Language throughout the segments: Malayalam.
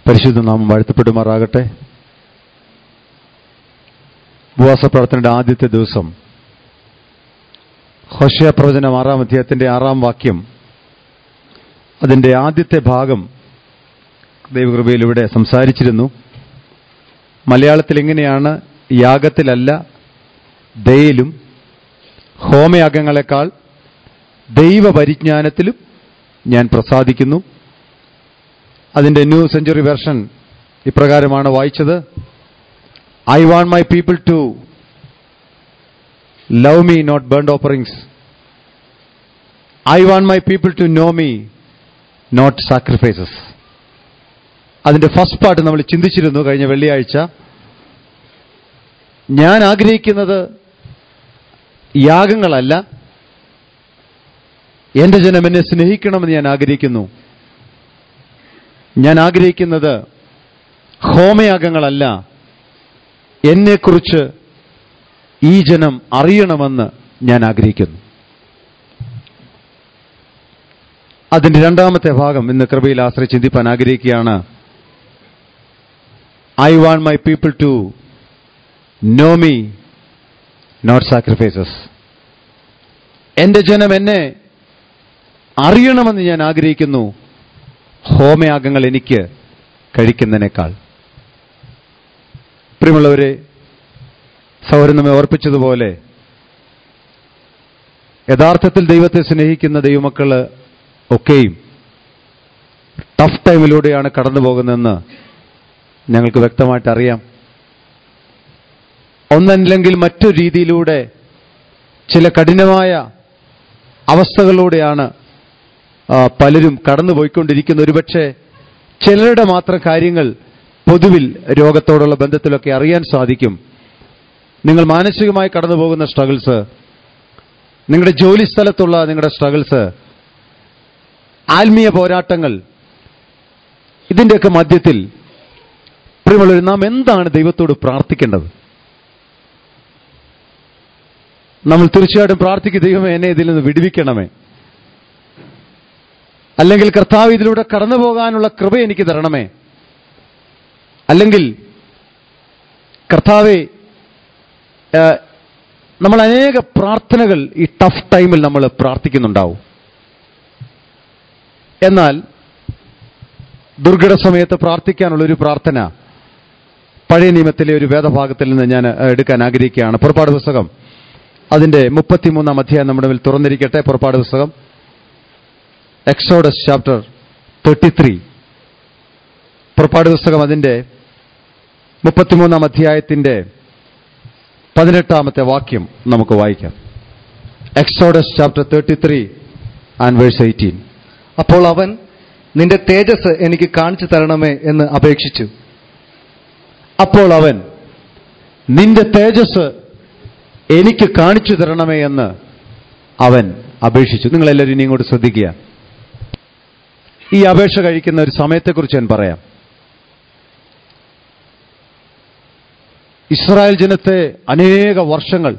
പരിശുദ്ധ നാമം വാഴ്ത്തപ്പെടുമാറാകട്ടെ ഉപവാസ പ്രാർത്ഥനയുടെ ആദ്യത്തെ ദിവസം ഹോഷ്യ പ്രവചനം ആറാം അധ്യായത്തിന്റെ ആറാം വാക്യം അതിന്റെ ആദ്യത്തെ ഭാഗം ദൈവകൃപയിൽ ഇവിടെ സംസാരിച്ചിരുന്നു മലയാളത്തിൽ എങ്ങനെയാണ് യാഗത്തിലല്ല ദയയിലും ഹോമയാഗങ്ങളെക്കാൾ ദൈവപരിജ്ഞാനത്തിലും ഞാൻ പ്രസാദിക്കുന്നു അതിന്റെ ന്യൂ സെഞ്ചുറി വെർഷൻ ഇപ്രകാരമാണ് വായിച്ചത് I want my people to love me not burned offerings I want my people to know me not sacrifices അതിന്റെ ഫസ്റ്റ് പാർട്ട് നമ്മൾ ചിന്തിച്ചിരുന്നു കഴിഞ്ഞ വെള്ളിയാഴ്ച ഞാൻ ആഗ്രഹിക്കുന്നത് യാഗങ്ങളല്ല എന്റെ ജനം എന്നെ സ്നേഹിക്കണമെന്ന് ഞാൻ ആഗ്രഹിക്കുന്നു ഞാൻ ആഗ്രഹിക്കുന്നത് ഹോമയാഗങ്ങളല്ല എന്നെക്കുറിച്ച് ഈ ജനം അറിയണമെന്ന് ഞാൻ ആഗ്രഹിക്കുന്നു അതിന്റെ രണ്ടാമത്തെ ഭാഗം ഇന്ന് കൃപയിൽ ആശ്രയി ചിന്തിപ്പാൻ ആഗ്രഹിക്കുകയാണ് I want my people to know me not sacrifices എന്റെ ജനം എന്നെ അറിയണമെന്ന് ഞാൻ ആഗ്രഹിക്കുന്നു ഹോമയാഗങ്ങൾ എനിക്ക് കഴിക്കുന്നതിനേക്കാൾ പ്രിയമുള്ളവരെ സൗരൻ നമ്മെ ഓർപ്പിച്ചതുപോലെ യഥാർത്ഥത്തിൽ ദൈവത്തെ സ്നേഹിക്കുന്ന ദൈവമക്കള് ഒക്കെയും ടഫ് ടൈമിലൂടെയാണ് കടന്നു പോകുന്നതെന്ന് ഞങ്ങൾക്ക് വ്യക്തമായിട്ട് അറിയാം ഒന്നല്ലെങ്കിൽ മറ്റു രീതിയിലൂടെ ചില കഠിനമായ അവസ്ഥകളിലൂടെയാണ് ആ, പലരും കടന്നുപോയിക്കൊണ്ടിരിക്കുന്ന ഒരുപക്ഷെ ചിലരുടെ മാത്രം കാര്യങ്ങൾ പൊതുവിൽ രോഗത്തോടുള്ള ബന്ധത്തിലൊക്കെ അറിയാൻ സാധിക്കും നിങ്ങൾ മാനസികമായി കടന്നു പോകുന്ന സ്ട്രഗിൾസ് നിങ്ങളുടെ ജോലി സ്ഥലത്തുള്ള നിങ്ങളുടെ സ്ട്രഗിൾസ് ആത്മീയ പോരാട്ടങ്ങൾ ഇതിൻ്റെയൊക്കെ മധ്യത്തിൽ പ്രിയമുള്ളവർ നാം എന്താണ് ദൈവത്തോട് പ്രാർത്ഥിക്കേണ്ടത് നമ്മൾ തീർച്ചയായിട്ടും പ്രാർത്ഥിക്കും ദൈവമേ എന്നെ ഇതിൽ നിന്ന് വിടുവിക്കണമേ അല്ലെങ്കിൽ കർത്താവ് ഇതിലൂടെ കടന്നു പോകാനുള്ള കൃപ എനിക്ക് തരണമേ അല്ലെങ്കിൽ കർത്താവെ ആ, നമ്മൾ അനേക പ്രാർത്ഥനകൾ ഈ ടഫ് ടൈമിൽ നമ്മൾ പ്രാർത്ഥിക്കുന്നുണ്ടാവും എന്നാൽ ദുർഘട സമയത്ത് പ്രാർത്ഥിക്കാനുള്ള ഒരു പ്രാർത്ഥന പഴയ നിയമത്തിലെ ഒരു വേദഭാഗത്തിൽ നിന്ന് ഞാൻ ആ, എടുക്കാൻ ആഗ്രഹിക്കുകയാണ് പുറപ്പാട് പുസ്തകം അതിന്റെ മുപ്പത്തിമൂന്നാം അധ്യായം നമ്മുടെ മുന്നിൽ തുറന്നിരിക്കട്ടെ പുറപ്പാട് പുസ്തകം എക്സോഡസ് ചാപ്റ്റർ തേർട്ടി ത്രീ പുറപ്പാട് പുസ്തകം അതിന്റെ മുപ്പത്തിമൂന്നാം അധ്യായത്തിന്റെ പതിനെട്ടാമത്തെ വാക്യം നമുക്ക് വായിക്കാം Exodus chapter thirty three and verse eighteen അപ്പോൾ അവൻ നിന്റെ തേജസ് എനിക്ക് കാണിച്ചു തരണമേ എന്ന് അപേക്ഷിച്ചു അപ്പോൾ അവൻ നിന്റെ തേജസ് എനിക്ക് കാണിച്ചു തരണമേ എന്ന് അവൻ അപേക്ഷിച്ചു നിങ്ങളെല്ലാവരും ഇനി ഇങ്ങോട്ട് ശ്രദ്ധിക്കുക ഈ അപേക്ഷ കഴിക്കുന്ന ഒരു സമയത്തെക്കുറിച്ച് ഞാൻ പറയാം ഇസ്രായേൽ ജനത്തെ അനേക വർഷങ്ങൾ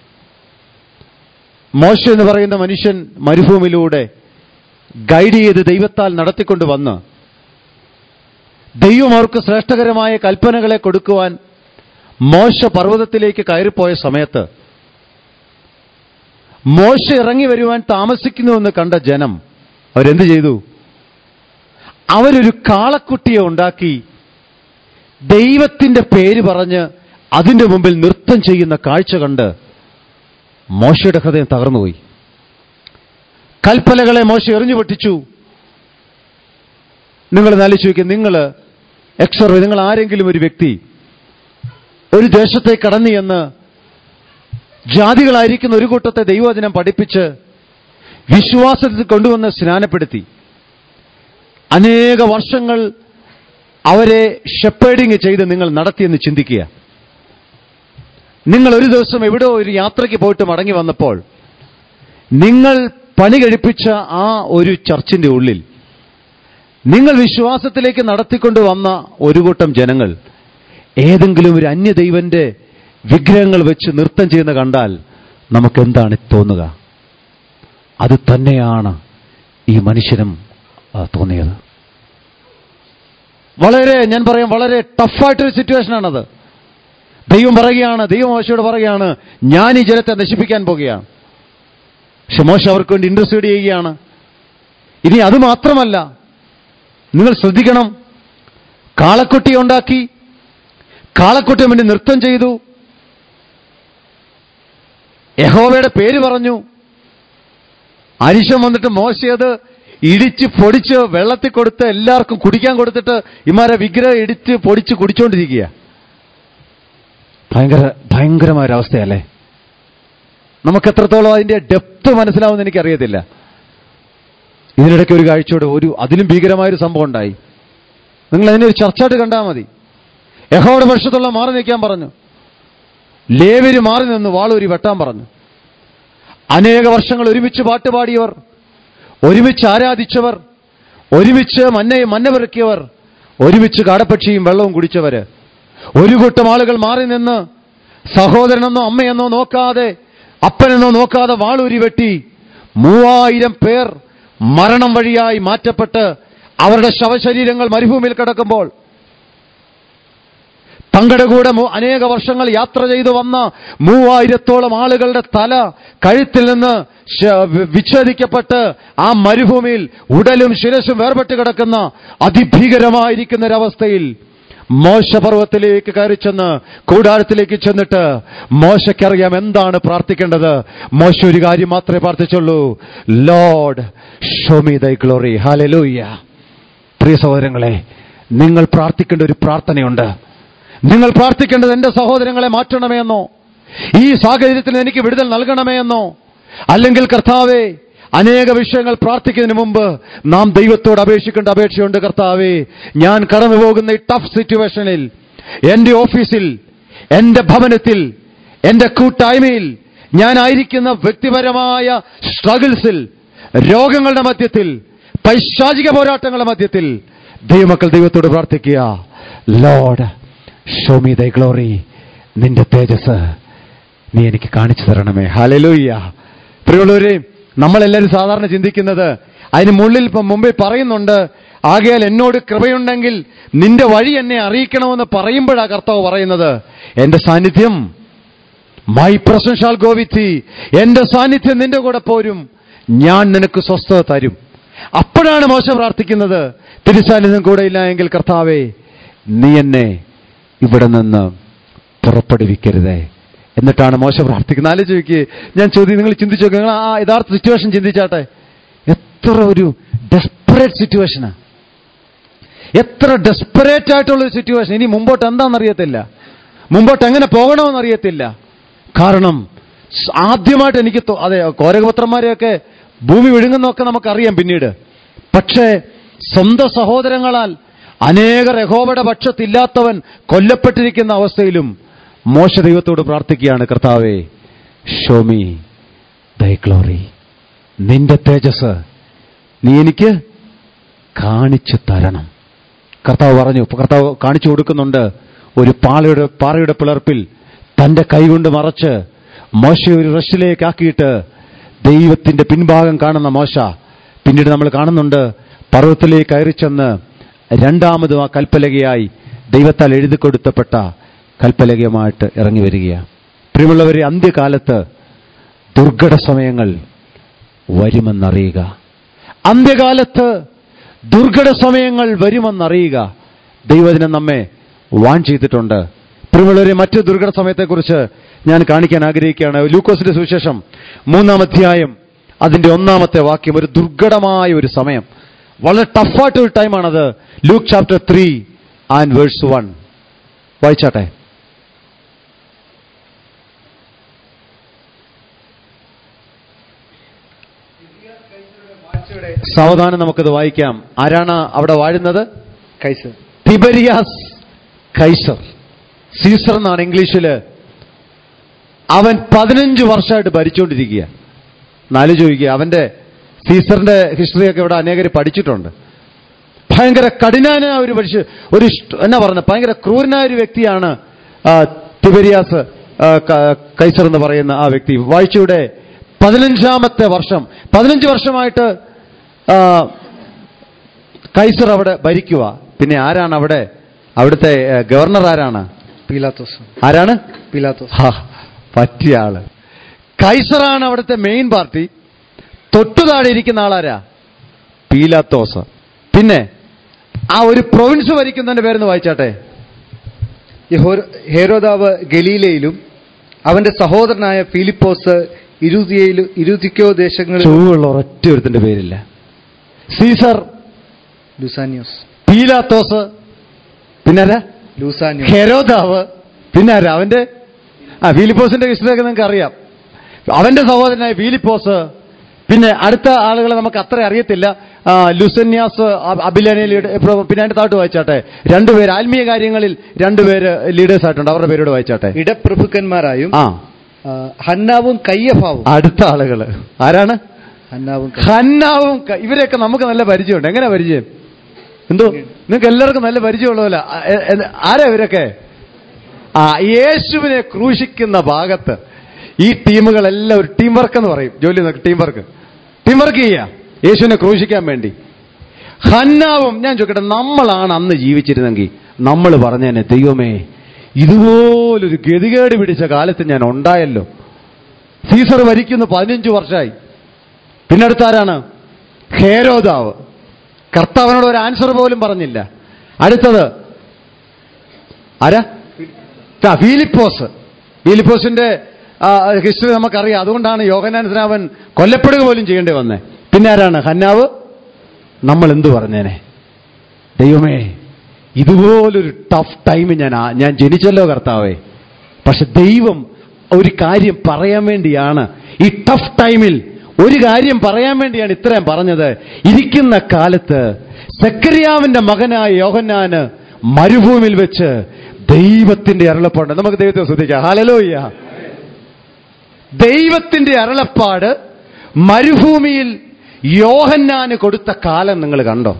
മോശ എന്ന് പറയുന്ന മനുഷ്യൻ മരുഭൂമിയിലൂടെ ഗൈഡ് ചെയ്ത് ദൈവത്താൽ നടത്തിക്കൊണ്ട് വന്ന് ദൈവം അവർക്ക് ശ്രേഷ്ഠകരമായ കൽപ്പനകളെ കൊടുക്കുവാൻ മോശ പർവ്വതത്തിലേക്ക് കയറിപ്പോയ സമയത്ത് മോശ ഇറങ്ങി വരുവാൻ താമസിക്കുന്നുവെന്ന് കണ്ട ജനം അവരെന്ത് ചെയ്തു അവരൊരു കാളക്കുട്ടിയെ ഉണ്ടാക്കി ദൈവത്തിന്റെ പേര് പറഞ്ഞ് അതിന്റെ മുമ്പിൽ നൃത്തം ചെയ്യുന്ന കാഴ്ച കണ്ട് മോശയുടെ ഹൃദയം തകർന്നുപോയി കൽപ്പനകളെ മോശ എറിഞ്ഞു പൊട്ടിച്ചു നിങ്ങൾ നാലിച്ചു വയ്ക്കുക നിങ്ങൾ എക്സർവ് നിങ്ങൾ ആരെങ്കിലും ഒരു വ്യക്തി ഒരു ദേശത്തെ കടന്നു എന്ന് ജാതികളായിരിക്കുന്ന ഒരു കൂട്ടത്തെ ദൈവവചനം പഠിപ്പിച്ച് വിശ്വാസത്തിൽ കൊണ്ടുവന്ന് സ്നാനപ്പെടുത്തി അനേക വർഷങ്ങൾ അവരെ ഷെപ്പേഡിങ് ചെയ്ത് നിങ്ങൾ നടത്തിയെന്ന് ചിന്തിക്കുക നിങ്ങൾ ഒരു ദിവസം എവിടെയോ ഒരു യാത്രയ്ക്ക് പോയിട്ട് മടങ്ങി വന്നപ്പോൾ നിങ്ങൾ പണി കഴിപ്പിച്ച ആ ഒരു ചർച്ചിന്റെ ഉള്ളിൽ നിങ്ങൾ വിശ്വാസത്തിലേക്ക് നടത്തിക്കൊണ്ട് വന്ന ഒരു കൂട്ടം ജനങ്ങൾ ഏതെങ്കിലും ഒരു അന്യദൈവന്റെ വിഗ്രഹങ്ങൾ വെച്ച് നൃത്തം ചെയ്യുന്ന കണ്ടാൽ നമുക്ക് എന്താണ് തോന്നുക അത് തന്നെയാണ് ഈ മനുഷ്യനും ആ, തോന്നിയത് വളരെ ഞാൻ പറയാം വളരെ ടഫായിട്ടൊരു സിറ്റുവേഷനാണത് ദൈവം പറയുകയാണ് ദൈവം മോശയോട് പറയുകയാണ് ഞാൻ ഈ ജനത്തെ നശിപ്പിക്കാൻ പോകുകയാണ് പക്ഷെ മോശ അവർക്ക് വേണ്ടി ഇൻട്രസ്റ്റഡ് ചെയ്യുകയാണ് ഇനി അത് മാത്രമല്ല നിങ്ങൾ ശ്രദ്ധിക്കണം കാളക്കുട്ടി ഉണ്ടാക്കി കാളക്കുട്ടിയെ വേണ്ടി നൃത്തം ചെയ്തു യഹോവയുടെ പേര് പറഞ്ഞു അരിശം വന്നിട്ട് മോശയത് ഇടിച്ച് പൊടിച്ച് വെള്ളത്തിൽ കൊടുത്ത് എല്ലാവർക്കും കുടിക്കാൻ കൊടുത്തിട്ട് ഇമാരെ വിഗ്രഹം ഇടിച്ച് പൊടിച്ച് കുടിച്ചുകൊണ്ടിരിക്കുക ഭയങ്കര ഭയങ്കരമായ ഒരവസ്ഥയല്ലേ നമുക്ക് എത്രത്തോളം അതിന്റെ ഡെപ്ത് മനസ്സിലാവുമെന്ന് എനിക്കറിയത്തില്ല ഇതിനിടയ്ക്ക് ഒരു കാഴ്ചയോട് ഒരു അതിലും ഭീകരമായൊരു സംഭവം ഉണ്ടായി നിങ്ങൾ അതിനെ ഒരു ചർച്ചയായിട്ട് കണ്ടാൽ മതി യഹോയുടെ വർഷത്തുള്ള മാറി നിൽക്കാൻ പറഞ്ഞു ലേവര് മാറി നിന്ന് വാളൂരി വെട്ടാൻ പറഞ്ഞു അനേക വർഷങ്ങൾ ഒരുമിച്ച് പാട്ടുപാടിയവർ ഒരുമിച്ച് ആരാധിച്ചവർ ഒരുമിച്ച് മന്ന മന്ന പെറുക്കിയവർ ഒരുമിച്ച് കാടപ്പക്ഷിയും വെള്ളവും കുടിച്ചവര് ഒരു കൂട്ടം ആളുകൾ മാറി നിന്ന് സഹോദരനെന്നോ അമ്മയെന്നോ നോക്കാതെ അപ്പനെന്നോ നോക്കാതെ വാളൂരി വെട്ടി മൂവായിരം പേർ മരണം വഴിയായി മാറ്റപ്പെട്ട് അവരുടെ ശവശരീരങ്ങൾ മരുഭൂമിയിൽ കിടക്കുമ്പോൾ തങ്ങളുടെ കൂടെ മു- അനേക വർഷങ്ങൾ യാത്ര ചെയ്തു വന്ന മൂവായിരത്തോളം ആളുകളുടെ തല കഴുത്തിൽ നിന്ന് ശ- വി- വിച്ഛേദിക്കപ്പെട്ട് ആ മരുഭൂമിയിൽ ഉടലും ശിരസും വേർപെട്ട് കിടക്കുന്ന അതിഭീകരമായിരിക്കുന്ന ഒരവസ്ഥയിൽ മോശപർവത്തിലേക്ക് കയറി ചെന്ന് കൂടാരത്തിലേക്ക് ചെന്നിട്ട് മോശയ്ക്കറിയാം എന്താണ് പ്രാർത്ഥിക്കേണ്ടത് മോശ ഒരു കാര്യം മാത്രമേ പ്രാർത്ഥിച്ചുള്ളൂ Lord show me thy glory hallelujah പ്രിയ സഹോദരങ്ങളെ നിങ്ങൾ പ്രാർത്ഥിക്കേണ്ട ഒരു പ്രാർത്ഥനയുണ്ട് നിങ്ങൾ പ്രാർത്ഥിക്കേണ്ടത് എന്റെ സഹോദരങ്ങളെ മാറ്റണമേ എന്നോ ഈ സാഹചര്യത്തിൽ എനിക്ക് വിടുതൽ നൽകണമേ എന്നോ അല്ലെങ്കിൽ കർത്താവേ അനേക വിഷയങ്ങൾ പ്രാർത്ഥിക്കുന്നതിന് മുമ്പ് നാം ദൈവത്തോട് അപേക്ഷിക്കേണ്ട അപേക്ഷയുണ്ട് കർത്താവേ ഞാൻ കടന്നു പോകുന്ന ഈ ടഫ് സിറ്റുവേഷനിൽ എന്റെ ഓഫീസിൽ എന്റെ ഭവനത്തിൽ എന്റെ കൂട്ടായ്മയിൽ ഞാനായിരിക്കുന്ന വ്യക്തിപരമായ സ്ട്രഗിൾസിൽ രോഗങ്ങളുടെ മധ്യത്തിൽ പൈശാചിക പോരാട്ടങ്ങളുടെ മധ്യത്തിൽ ദൈവമക്കൾ ദൈവത്തോട് പ്രാർത്ഥിക്കുക Lord show me thy glory നിന്റെ തേജസ് നീ എനിക്ക് കാണിച്ചു തരണമേ ഹലലൂയ്യ പ്രിയമുള്ളവരെ നമ്മളെല്ലാവരും സാധാരണ ചിന്തിക്കുന്നത് അതിന് മുള്ളിൽ ഇപ്പം മുമ്പിൽ പറയുന്നുണ്ട് ആകയാൽ എന്നോട് കൃപയുണ്ടെങ്കിൽ നിന്റെ വഴി എന്നെ അറിയിക്കണമെന്ന് പറയുമ്പോഴാണ് കർത്താവ് പറയുന്നത് എന്റെ സാന്നിധ്യം my presence shall go with എന്റെ സാന്നിധ്യം നിന്റെ കൂടെ പോരും ഞാൻ നിനക്ക് സ്വസ്ഥത തരും അപ്പോഴാണ് മോശ പ്രാർത്ഥിക്കുന്നത് തിരുസാന്നിധ്യം കൂടെ ഇല്ല എങ്കിൽ കർത്താവേ നീ എന്നെ ഇവിടെ നിന്ന് പുറപ്പെടുവിക്കരുതേ എന്നിട്ടാണ് മോശ പ്രാർത്ഥിക്കുന്നത് ആലോചിച്ച് നോക്കിയേ ഞാൻ ചോദ്യം നിങ്ങൾ ചിന്തിച്ചു നോക്കുക നിങ്ങൾ ആ യഥാർത്ഥ സിറ്റുവേഷൻ ചിന്തിച്ചാട്ടെ എത്ര ഒരു ഡെസ്പറേറ്റ് സിറ്റുവേഷനാ എത്ര ഡെസ്പറേറ്റ് ആയിട്ടുള്ള ഒരു സിറ്റുവേഷൻ ഇനി മുമ്പോട്ട് എന്താണെന്നറിയത്തില്ല മുമ്പോട്ട് എങ്ങനെ പോകണമെന്നറിയത്തില്ല കാരണം സ് ആദ്യമായിട്ട് എനിക്ക് തോ- അതെ കോരകപത്രന്മാരെയൊക്കെ ഭൂമി വിഴുങ്ങുന്നൊക്കെ നമുക്കറിയാം പിന്നീട് പക്ഷേ സ്വന്തം സഹോദരങ്ങളാൽ അനേകർ യഹോവയുടെ പക്ഷത്തില്ലാത്തവൻ കൊല്ലപ്പെട്ടിരിക്കുന്ന അവസ്ഥയിലും മോശ ദൈവത്തോട് പ്രാർത്ഥിക്കുകയാണ് കർത്താവേ ഷോമി ദൈ ഗ്ലോറി നിന്റെ തേജസ് നീ എനിക്ക് കാണിച്ചു തരണം കർത്താവ് പറഞ്ഞു കർത്താവ് കാണിച്ചു കൊടുക്കുന്നുണ്ട് ഒരു പാളയുടെ പാറയുടെ പിളർപ്പിൽ തന്റെ കൈകൊണ്ട് മറച്ച് മോശയെ ഒരു റഷിലേക്ക് ആക്കിയിട്ട് ദൈവത്തിന്റെ പിൻഭാഗം കാണുന്ന മോശ പിന്നീട് നമ്മൾ കാണുന്നുണ്ട് പർവ്വത്തിലേക്ക് കയറി ചെന്ന് രണ്ടാമതും ആ കൽപ്പലകയായി ദൈവത്താൽ എഴുതി കൊടുത്തപ്പെട്ട കൽപ്പലകയുമായിട്ട് ഇറങ്ങി വരികയാണ് പ്രിയമുള്ളവരെ അന്ത്യകാലത്ത് ദുർഘട സമയങ്ങൾ വരുമെന്നറിയുക അന്ത്യകാലത്ത് ദുർഘട സമയങ്ങൾ വരുമെന്നറിയുക ദൈവദിനം നമ്മെ വാൺ ചെയ്തിട്ടുണ്ട് പ്രിയമുള്ളവരെ മറ്റു ദുർഘട സമയത്തെക്കുറിച്ച് ഞാൻ കാണിക്കാൻ ആഗ്രഹിക്കുകയാണ് ലൂക്കോസിന്റെ സുവിശേഷം മൂന്നാം അധ്യായം അതിന്റെ ഒന്നാമത്തെ വാക്യം ഒരു ദുർഘടമായ ഒരു സമയം വളരെ ടഫായിട്ട് ഒരു ടൈമാണത് Luke chapter three and verse one വായിച്ചാട്ടെ സാവധാനം നമുക്കത് വായിക്കാം ആരാണ് അവിടെ വാഴുന്നത് കൈസ് തിബരിയാസ് കൈസർ സീസർ എന്നാണ് ഇംഗ്ലീഷില് അവൻ പതിനഞ്ച് വർഷമായിട്ട് ഭരിച്ചുകൊണ്ടിരിക്കുക നാല് ചോദിക്കുക അവന്റെ സീസറിന്റെ ഹിസ്റ്ററിയൊക്കെ ഇവിടെ അനേകർ പഠിച്ചിട്ടുണ്ട് ഭയങ്കര കഠിനാനായ ഒരു മനുഷ്യ ഒരു ഇഷ്ട- എന്നാ പറഞ്ഞ ഭയങ്കര ക്രൂരനായ ഒരു വ്യക്തിയാണ് ആ, തിബരിയാസ് ആ, ക- കൈസർ എന്ന് പറയുന്ന ആ വ്യക്തി വായിച്ചയുടെ പതിനഞ്ചാമത്തെ വർഷം പതിനഞ്ച് വർഷമായിട്ട് ആ, കൈസർ അവിടെ ഭരിക്കുക പിന്നെ ആരാണ് അവിടെ അവിടുത്തെ ഏഹ്, ഗവർണർ ആരാണ് പീലാത്തോസ് ആരാണ് പീലാത്തോസ് ഹാ, പറ്റിയ ആള് കൈസറാണ് അവിടുത്തെ മെയിൻ പാർട്ടി തൊട്ടു താഴെ ഇരിക്കുന്ന ആളാരാ പീലാത്തോസ് പിന്നെ ആ ഒരു പ്രൊവിൻസ് ഭരിക്കുന്നതിന്റെ പേരെന്ന് വായിച്ചാട്ടെ യഹോ- ഹേരോദാവ് ഗലീലയിലും അവന്റെ സഹോദരനായ ഫിലിപ്പോസ് ഇരുതിയയിലും ഇരുതിക്കോ ദേശങ്ങളിലും ചൊവ്വുള്ള ഒരൊറ്റ ഒരുത്തിന്റെ പേരില്ല സീസർ ലുസാനിയോസ് പീലാത്തോസ് പിന്നെ ആരാ ലൂസാനിയോസ് ഹെരോദാവ് പിന്നെ ആരാ അവന്റെ ആ ഫിലിപ്പോസിന്റെ ഹിസ്റ്ററിയൊക്കെ നിങ്ങൾക്ക് അറിയാം അവന്റെ സഹോദരനായ ഫിലിപ്പോസ് പിന്നെ അടുത്ത ആളുകളെ നമുക്ക് അത്ര അറിയത്തില്ല ആ, ലുസന്യാസ് അ- അബിലനേലിയുടെ ഇപ്പൊ- പിന്നെ അതിന്റെ താട്ട് വായിച്ചാട്ടെ രണ്ടുപേര് ആത്മീയ കാര്യങ്ങളിൽ രണ്ടുപേര് ലീഡേഴ്സ് ആയിട്ടുണ്ട് അവരുടെ പേരോട് വായിച്ചാട്ടെ ഇടപ്രഭുക്കന്മാരായും ആ ആ, ഹന്നാവും കയ്യഭാവും അടുത്ത ആളുകള് ആരാണ് ഹന്നാവും കയ്യ- ഹന്നാവും ക- ഇവരെയൊക്കെ നമുക്ക് നല്ല പരിചയമുണ്ട് എങ്ങനെ പരിചയം എന്തോ നിങ്ങൾക്ക് എല്ലാവർക്കും നല്ല പരിചയമുള്ളതല്ല ആരാ ഇവരൊക്കെ ആ യേശുവിനെ ക്രൂശിക്കുന്ന ഭാഗത്ത് ഈ ടീമുകളെല്ലാം ഒരു ടീം വർക്ക് എന്ന് പറയും ജോലി ടീം വർക്ക് ടീം വർക്ക് ചെയ്യുക യേശുവിനെ ക്രൂശിക്കാൻ വേണ്ടി ഹന്നാവും ഞാൻ ചോദിക്കട്ടെ നമ്മളാണ് അന്ന് ജീവിച്ചിരുന്നെങ്കിൽ നമ്മൾ പറഞ്ഞേനെ ദൈവമേ ഇതുപോലൊരു ഗതികേട് പിടിച്ച കാലത്ത് ഞാൻ ഉണ്ടായല്ലോ സീസർ ഭരിക്കുന്നു പതിനഞ്ച് വർഷമായി പിന്നെ അടുത്ത ആരാണ് ഹേരോദാവ് കർത്താവിനോട് ഒരു ആൻസർ പോലും പറഞ്ഞില്ല അടുത്തത് ആരാ ആ, ഫിലിപ്പോസ് ഫിലിപ്പോസിന്റെ ഹിസ്റ്ററി നമുക്കറിയാം അതുകൊണ്ടാണ് യോഹനാൻ സ്നാവൻ കൊല്ലപ്പെടുക പോലും ചെയ്യേണ്ടി വന്നേ പിന്നെ ആരാണ് ഹന്നാവ് നമ്മൾ എന്തു പറഞ്ഞേനെ ദൈവമേ ഇതുപോലൊരു ടഫ് ടൈം ഞാൻ ആ- ഞാൻ ജനിച്ചല്ലോ കർത്താവേ പക്ഷെ ദൈവം ഒരു കാര്യം പറയാൻ വേണ്ടിയാണ് ഈ ടഫ് ടൈമിൽ ഒരു കാര്യം പറയാൻ വേണ്ടിയാണ് ഇത്രയും പറഞ്ഞത് ഇരിക്കുന്ന കാലത്ത് സക്രിയാവിന്റെ മകനായ യോഹന്നാന് മരുഭൂമിയിൽ വെച്ച് ദൈവത്തിന്റെ അരുളപ്പാട് നമുക്ക് ദൈവത്തെ ശ്രദ്ധിക്കാം ഹാലലോയ്യ ദൈവത്തിന്റെ അരുളപ്പാട് മരുഭൂമിയിൽ യോഹന്നാന് കൊടുത്ത കാലം നിങ്ങൾ കണ്ടോ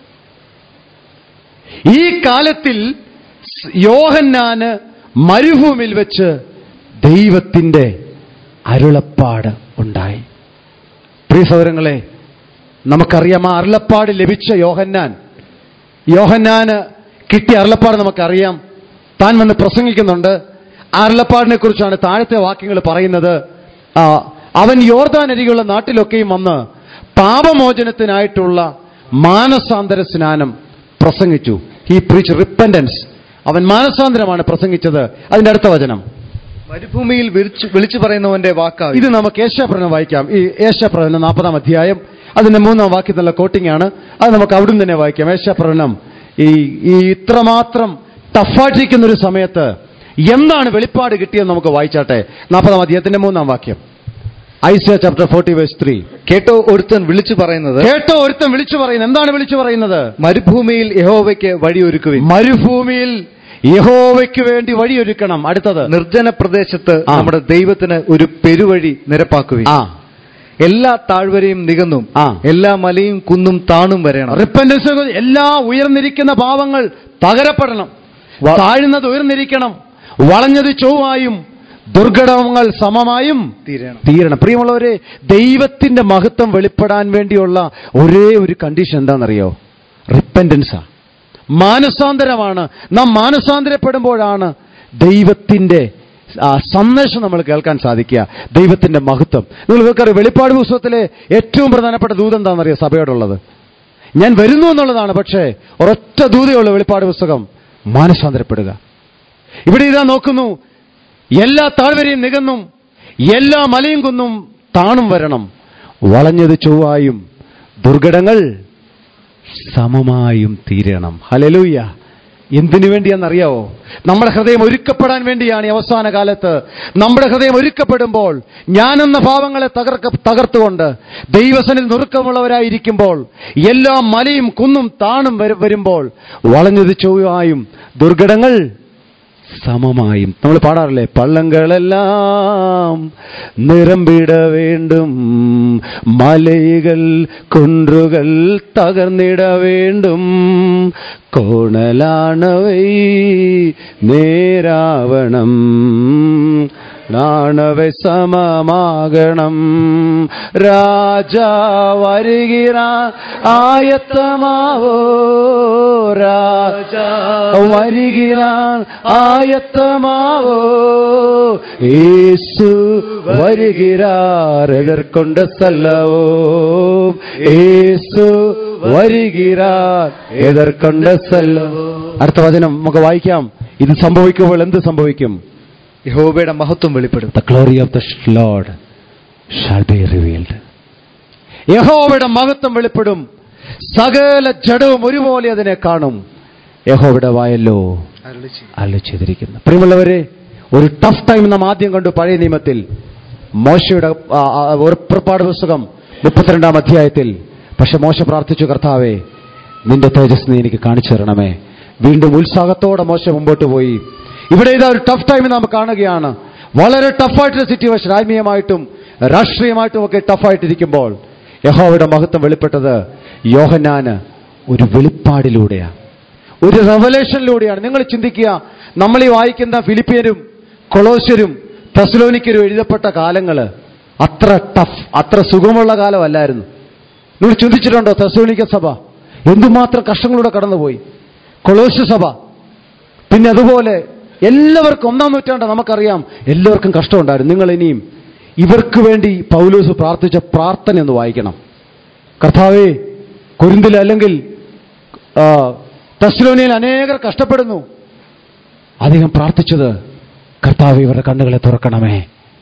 ഈ കാലത്തിൽ സ് യോഹന്നാന് മരുഭൂമിയിൽ വെച്ച് ദൈവത്തിന്റെ അരുളപ്പാട് ഉണ്ടായി പ്രിയ സഹോദരങ്ങളെ നമുക്കറിയാം ആ അരുളപ്പാട് ലഭിച്ച യോഹന്നാൻ യോഹന്നാന് കിട്ടിയ അരുളപ്പാട് നമുക്കറിയാം താൻ വന്ന് പ്രസംഗിക്കുന്നുണ്ട് ആ അരുളപ്പാടിനെ കുറിച്ചാണ് താഴത്തെ വാക്യങ്ങൾ പറയുന്നത് ആ, അവൻ യോർദാൻ അരികെയുള്ള നാട്ടിലൊക്കെയും വന്ന് പാപമോചനത്തിനായിട്ടുള്ള മാനസാന്തര സ്നാനം പ്രസംഗിച്ചു ഈ പ്രീച്ച് റിപ്പൻഡൻസ് അവൻ മാനസാന്തരമാണ് പ്രസംഗിച്ചത് അതിന്റെ അടുത്ത വചനം മരുഭൂമിയിൽ വിളിച്ചു വിളിച്ചു പറയുന്നവന്റെ വാക്കാവും ഇത് നമുക്ക് ഏഷ്യാപ്രവചനം വായിക്കാം ഈ ഏഷ്യാപ്രവചനം നാൽപ്പതാം അധ്യായം അതിന്റെ മൂന്നാം വാക്യത്തിലുള്ള കോട്ടിംഗ് ആണ് അത് നമുക്ക് അവിടുന്ന് തന്നെ വായിക്കാം ഏഷ്യാപ്രവചനം ഈ ഈ ഇത്രമാത്രം ടഫായിട്ടിരിക്കുന്ന ഒരു സമയത്ത് എന്താണ് വെളിപ്പാട് കിട്ടിയെന്ന് നമുക്ക് വായിച്ചാട്ടെ നാൽപ്പതാം അധ്യായത്തിന്റെ മൂന്നാം വാക്യം Isaiah chapter forty verse three കേട്ടോ ഒരുത്തൻ വിളിച്ചു പറയുന്നത് കേട്ടോ ഒരുത്തൻ വിളിച്ചു പറയുന്നത് എന്താണ് വിളിച്ചു പറയുന്നത് മരുഭൂമിയിൽ യഹോവയ്ക്ക് വഴിയൊരുക്കുവിൻ മരുഭൂമിയിൽ യഹോവയ്ക്ക് വേണ്ടി വഴിയൊരുക്കണം അടുത്തത് നിർജ്ജന പ്രദേശത്ത് ആ. നമ്മുടെ ദൈവത്തിന് ഒരു പെരുവഴി നിരപ്പാക്കുവിൻ ആ എല്ലാ താഴ്വരയും നികന്നും ആ. എല്ലാ മലയും കുന്നും താണും വരയണം റിപ്പൻഡൻസ് എല്ലാ ഉയർന്നിരിക്കുന്ന പാവങ്ങൾ തകരപ്പെടണം വ- താഴ്ന്നത് ഉയർന്നിരിക്കണം വളഞ്ഞത് ചൊവ്വായും ദുർഘടങ്ങൾ സമമായും തീരണം തീരണം പ്രിയമുള്ളവരെ ദൈവത്തിന്റെ മഹത്വം വെളിപ്പെടാൻ വേണ്ടിയുള്ള ഒരേ ഒരു കണ്ടീഷൻ എന്താണെന്നറിയോ റിപ്പൻഡൻസാ മാനസാന്തരമാണ് നാം മാനസാന്തരപ്പെടുമ്പോഴാണ് ദൈവത്തിന്റെ ആ, സന്ദേശം നമ്മൾ കേൾക്കാൻ സാധിക്കുക ദൈവത്തിന്റെ മഹത്വം നിങ്ങൾ കേൾക്കറിയാം വെളിപ്പാട് പുസ്തകത്തിലെ ഏറ്റവും പ്രധാനപ്പെട്ട ദൂതം എന്താണെന്നറിയോ സഭയോടുള്ളത് ഞാൻ വരുന്നു എന്നുള്ളതാണ് പക്ഷേ ഒരൊറ്റ ദൂതയുള്ള വെളിപ്പാട് പുസ്തകം മാനസാന്തരപ്പെടുക ഇവിടെ ഇതാ നോക്കുന്നു എല്ലാ താഴ്വരയും നികന്നും എല്ലാ മലയും കുന്നും താണും വരണം വളഞ്ഞത് ചൊവ്വായും ദുർഘടങ്ങൾ സമമായും തീരണം ഹലലൂയ എന്തിനു വേണ്ടിയാണെന്നറിയാവോ നമ്മുടെ ഹൃദയം ഒരുക്കപ്പെടാൻ വേണ്ടിയാണ് ഈ അവസാന കാലത്ത് നമ്മുടെ ഹൃദയം ഒരുക്കപ്പെടുമ്പോൾ ഞാനെന്ന ഭാവങ്ങളെ തകർക്ക തകർത്തുകൊണ്ട് ദൈവസനിൽ നുറുക്കമുള്ളവരായിരിക്കുമ്പോൾ എല്ലാ മലയും കുന്നും താണും വരു- വരുമ്പോൾ വളഞ്ഞത് ചൊവ്വായും ദുർഘടങ്ങൾ സമമായും നമ്മൾ പാടാറില്ലേ പള്ളങ്ങളെല്ലാം നിറമ്പിട വേണ്ടും മലകൾ കുன்றுകൾ തകർന്നിട വേണ്ടും കോണലാണവൈ നേരാവണം നാണവെ സമമാകണം രാജാ വരുകിറ ആയത്തമാവോ രാജാ വരുകിറാൻ ആയത്തമാവോ യേശു വരുகிறார் எதற்கொண்ட செல்லவோ യേശു വരുகிறாർ എതർക്കൊണ്ട സെല്ലവോ അടുത്ത വചനം നമുക്ക് വായിക്കാം ഇത് സംഭവിക്കുമ്പോൾ എന്ത് സംഭവിക്കും യഹോവയുടെ മഹത്വം വെളിപ്പെടും the glory of the Lord shall be revealed യഹോവയുടെ മഹത്വം വെളിപ്പെടും സകല ജഡവും ഒരുപോലെ അതിനെ കാണും യഹോവയുടെ വായല്ലോ അല്ല ചെയ്തിരിക്കുന്നു പ്രിയമുള്ളവരെ ഒരു ടഫ് ടൈം നാം ആദ്യം കണ്ടു പഴയ നിയമത്തിൽ മോശയുടെ ആ, ആ, ഒരു പുറപ്പാട് പുസ്തകം മുപ്പത്തിരണ്ടാം അധ്യായത്തിൽ പക്ഷെ മോശ പ്രാർത്ഥിച്ചു കർത്താവേ നിന്റെ തേജസ് നീ എനിക്ക് കാണിച്ചു തരണമേ വീണ്ടും ഉത്സാഹത്തോടെ മോശ മുമ്പോട്ട് പോയി ഇവിടെ ഇതാ ഒരു ടഫ് ടൈം നാം കാണുകയാണ് വളരെ ടഫായിട്ടൊരു സിറ്റുവേഷൻ ആത്മീയമായിട്ടും രാഷ്ട്രീയമായിട്ടും ഒക്കെ ടഫായിട്ടിരിക്കുമ്പോൾ യഹോവയുടെ മഹത്വം വെളിപ്പെട്ടത് യോഹന്നാന് ഒരു വെളിപ്പാടിലൂടെയാണ് ഒരു റെവലേഷനിലൂടെയാണ് നിങ്ങൾ ചിന്തിക്കുക നമ്മൾ ഈ വായിക്കുന്ന ഫിലിപ്പിയരും കൊളോസ്യരും തെസലോനിക്കരും എഴുതപ്പെട്ട കാലങ്ങൾ അത്ര ടഫ് അത്ര സുഖമുള്ള കാലമല്ലായിരുന്നു നിങ്ങൾ ചിന്തിച്ചിട്ടുണ്ടോ തെസലോനിക്ക സഭ എന്തുമാത്രം കഷ്ടങ്ങളിലൂടെ കടന്നുപോയി കൊളോസ്യ സഭ പിന്നെ അതുപോലെ എല്ലാവർക്കും ഒന്നാം നൂറ്റാണ്ട് നമുക്കറിയാം എല്ലാവർക്കും കഷ്ടമുണ്ടായിരുന്നു നിങ്ങൾ ഇനിയും ഇവർക്ക് വേണ്ടി പൗലോസ് പ്രാർത്ഥിച്ച പ്രാർത്ഥന ഒന്ന് വായിക്കണം കർത്താവേ കുരുന്തിൽ അല്ലെങ്കിൽ ആ, തെസ്സലോനിയയിൽ അനേകർ കഷ്ടപ്പെടുന്നു അദ്ദേഹം പ്രാർത്ഥിച്ചത് കർത്താവ് ഇവരുടെ കണ്ണുകളെ തുറക്കണമേ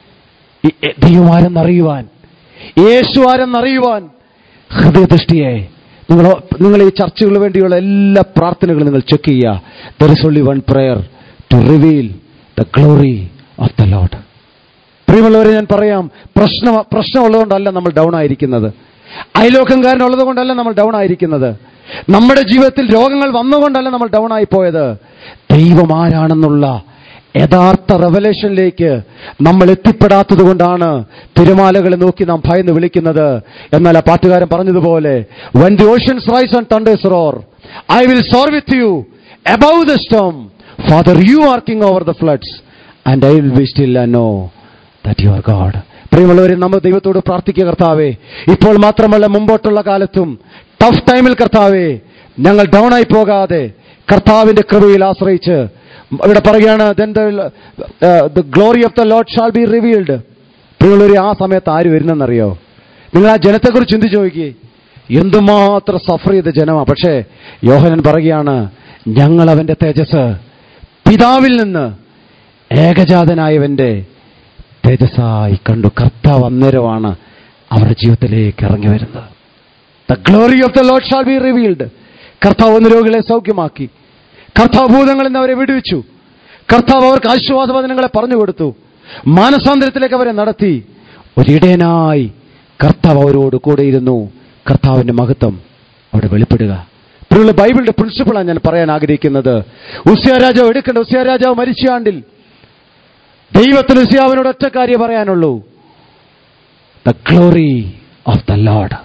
ഈ- എ- ദൈവം ആരെന്നറിയുവാൻ യേശു ആരെന്നറിയുവാൻ ഹൃദയദൃഷ്ടിയെ നിങ്ങൾ നിങ്ങൾ ഈ ചർച്ചകൾക്ക് വേണ്ടിയുള്ള എല്ലാ പ്രാർത്ഥനകളും നിങ്ങൾ ചെക്ക് ചെയ്യുക there is only one prayer to reveal the glory of the Lord പ്രിയമുള്ളവരെ ഞാൻ പറയാം പ്രശ്നം പ്രശ്നമുള്ളതുകൊണ്ടല്ല നമ്മൾ ഡൗൺ ആയിരിക്കുന്നത് അയലോക്കംകാരനുള്ളത് കൊണ്ടല്ല നമ്മൾ ഡൗൺ ആയിരിക്കുന്നത് നമ്മുടെ ജീവിതത്തിൽ രോഗങ്ങൾ വന്നുകൊണ്ടല്ല നമ്മൾ ഡൗൺ ആയി പോയത് ദൈവം ആരാണെന്നുള്ള യഥാർത്ഥ റെവലേഷനിലേക്ക് നമ്മൾ എത്തിപ്പെടാത്തത് കൊണ്ടാണ് തിരമാലകളെ നോക്കി നാം ഭയന്ന് വിളിക്കുന്നത് എന്നാൽ ആ പാട്ടുകാരൻ പറഞ്ഞതുപോലെ when the oceans rise and thunders roar I will soar with you above the storm Father you are king over the floods and I will be still know that you are God പ്രിയമുള്ളവരെ നമ്മൾ ദൈവത്തോട് പ്രാർത്ഥിക്കുക കർത്താവേ ഇപ്പോൾ മാത്രമല്ല മുമ്പോട്ടുള്ള കാലത്തും ടഫ് ടൈമിൽ കർത്താവേ ഞങ്ങൾ ഡൗൺ ആയി പോകാതെ കർത്താവിന്റെ കൃപയിൽ ആശ്രയിച്ച് ഇവിടെ പറയുകയാണ് the glory of the Lord shall be revealed പ്രിയമുള്ളവരെ ആ സമയത്ത് ആര് വരുന്നെന്നറിയോ നിങ്ങൾ ആ ജനത്തെക്കുറിച്ച് ചിന്തിച്ചു നോക്കി എന്തുമാത്രം സഫർ ചെയ്ത ജനമാണ് പക്ഷേ യോഹനൻ പറയുകയാണ് ഞങ്ങൾ അവന്റെ തേജസ് പിതാവിൽ നിന്ന് ഏകജാതനായവന്റെ തേജസ്സായി കണ്ടു കർത്താവ് അന്നേരമാണ് അവരുടെ ജീവിതത്തിലേക്ക് ഇറങ്ങി വരുന്നത് the glory of the Lord shall be revealed കർത്താവ് ഒന്ന് രോഗികളെ സൗഖ്യമാക്കി കർത്താവ് ഭൂതങ്ങളിൽ നിന്ന് അവരെ വിടുവിച്ചു കർത്താവ് അവർക്ക് ആശ്വാസവചനങ്ങളെ പറഞ്ഞു കൊടുത്തു മാനസാന്തരത്തിലേക്ക് അവരെ നടത്തി ഒരിടയനായി കർത്താവ് അവരോട് കൂടെയിരുന്നു കർത്താവിന്റെ മഹത്വം അവിടെ വെളിപ്പെടുക പ്രിയുള്ള ബൈബിളിന്റെ പ്രിൻസിപ്പിളാണ് ഞാൻ പറയാൻ ആഗ്രഹിക്കുന്നത് ഉസ്യ രാജാവ് എടുക്കേണ്ട ഉസ്യ രാജാവ് മരിച്ച ആണ്ടിൽ ദൈവത്തിന് ഉസ്യാവിനോട് ഒറ്റ കാര്യം പറയാനുള്ളൂ the glory of the Lord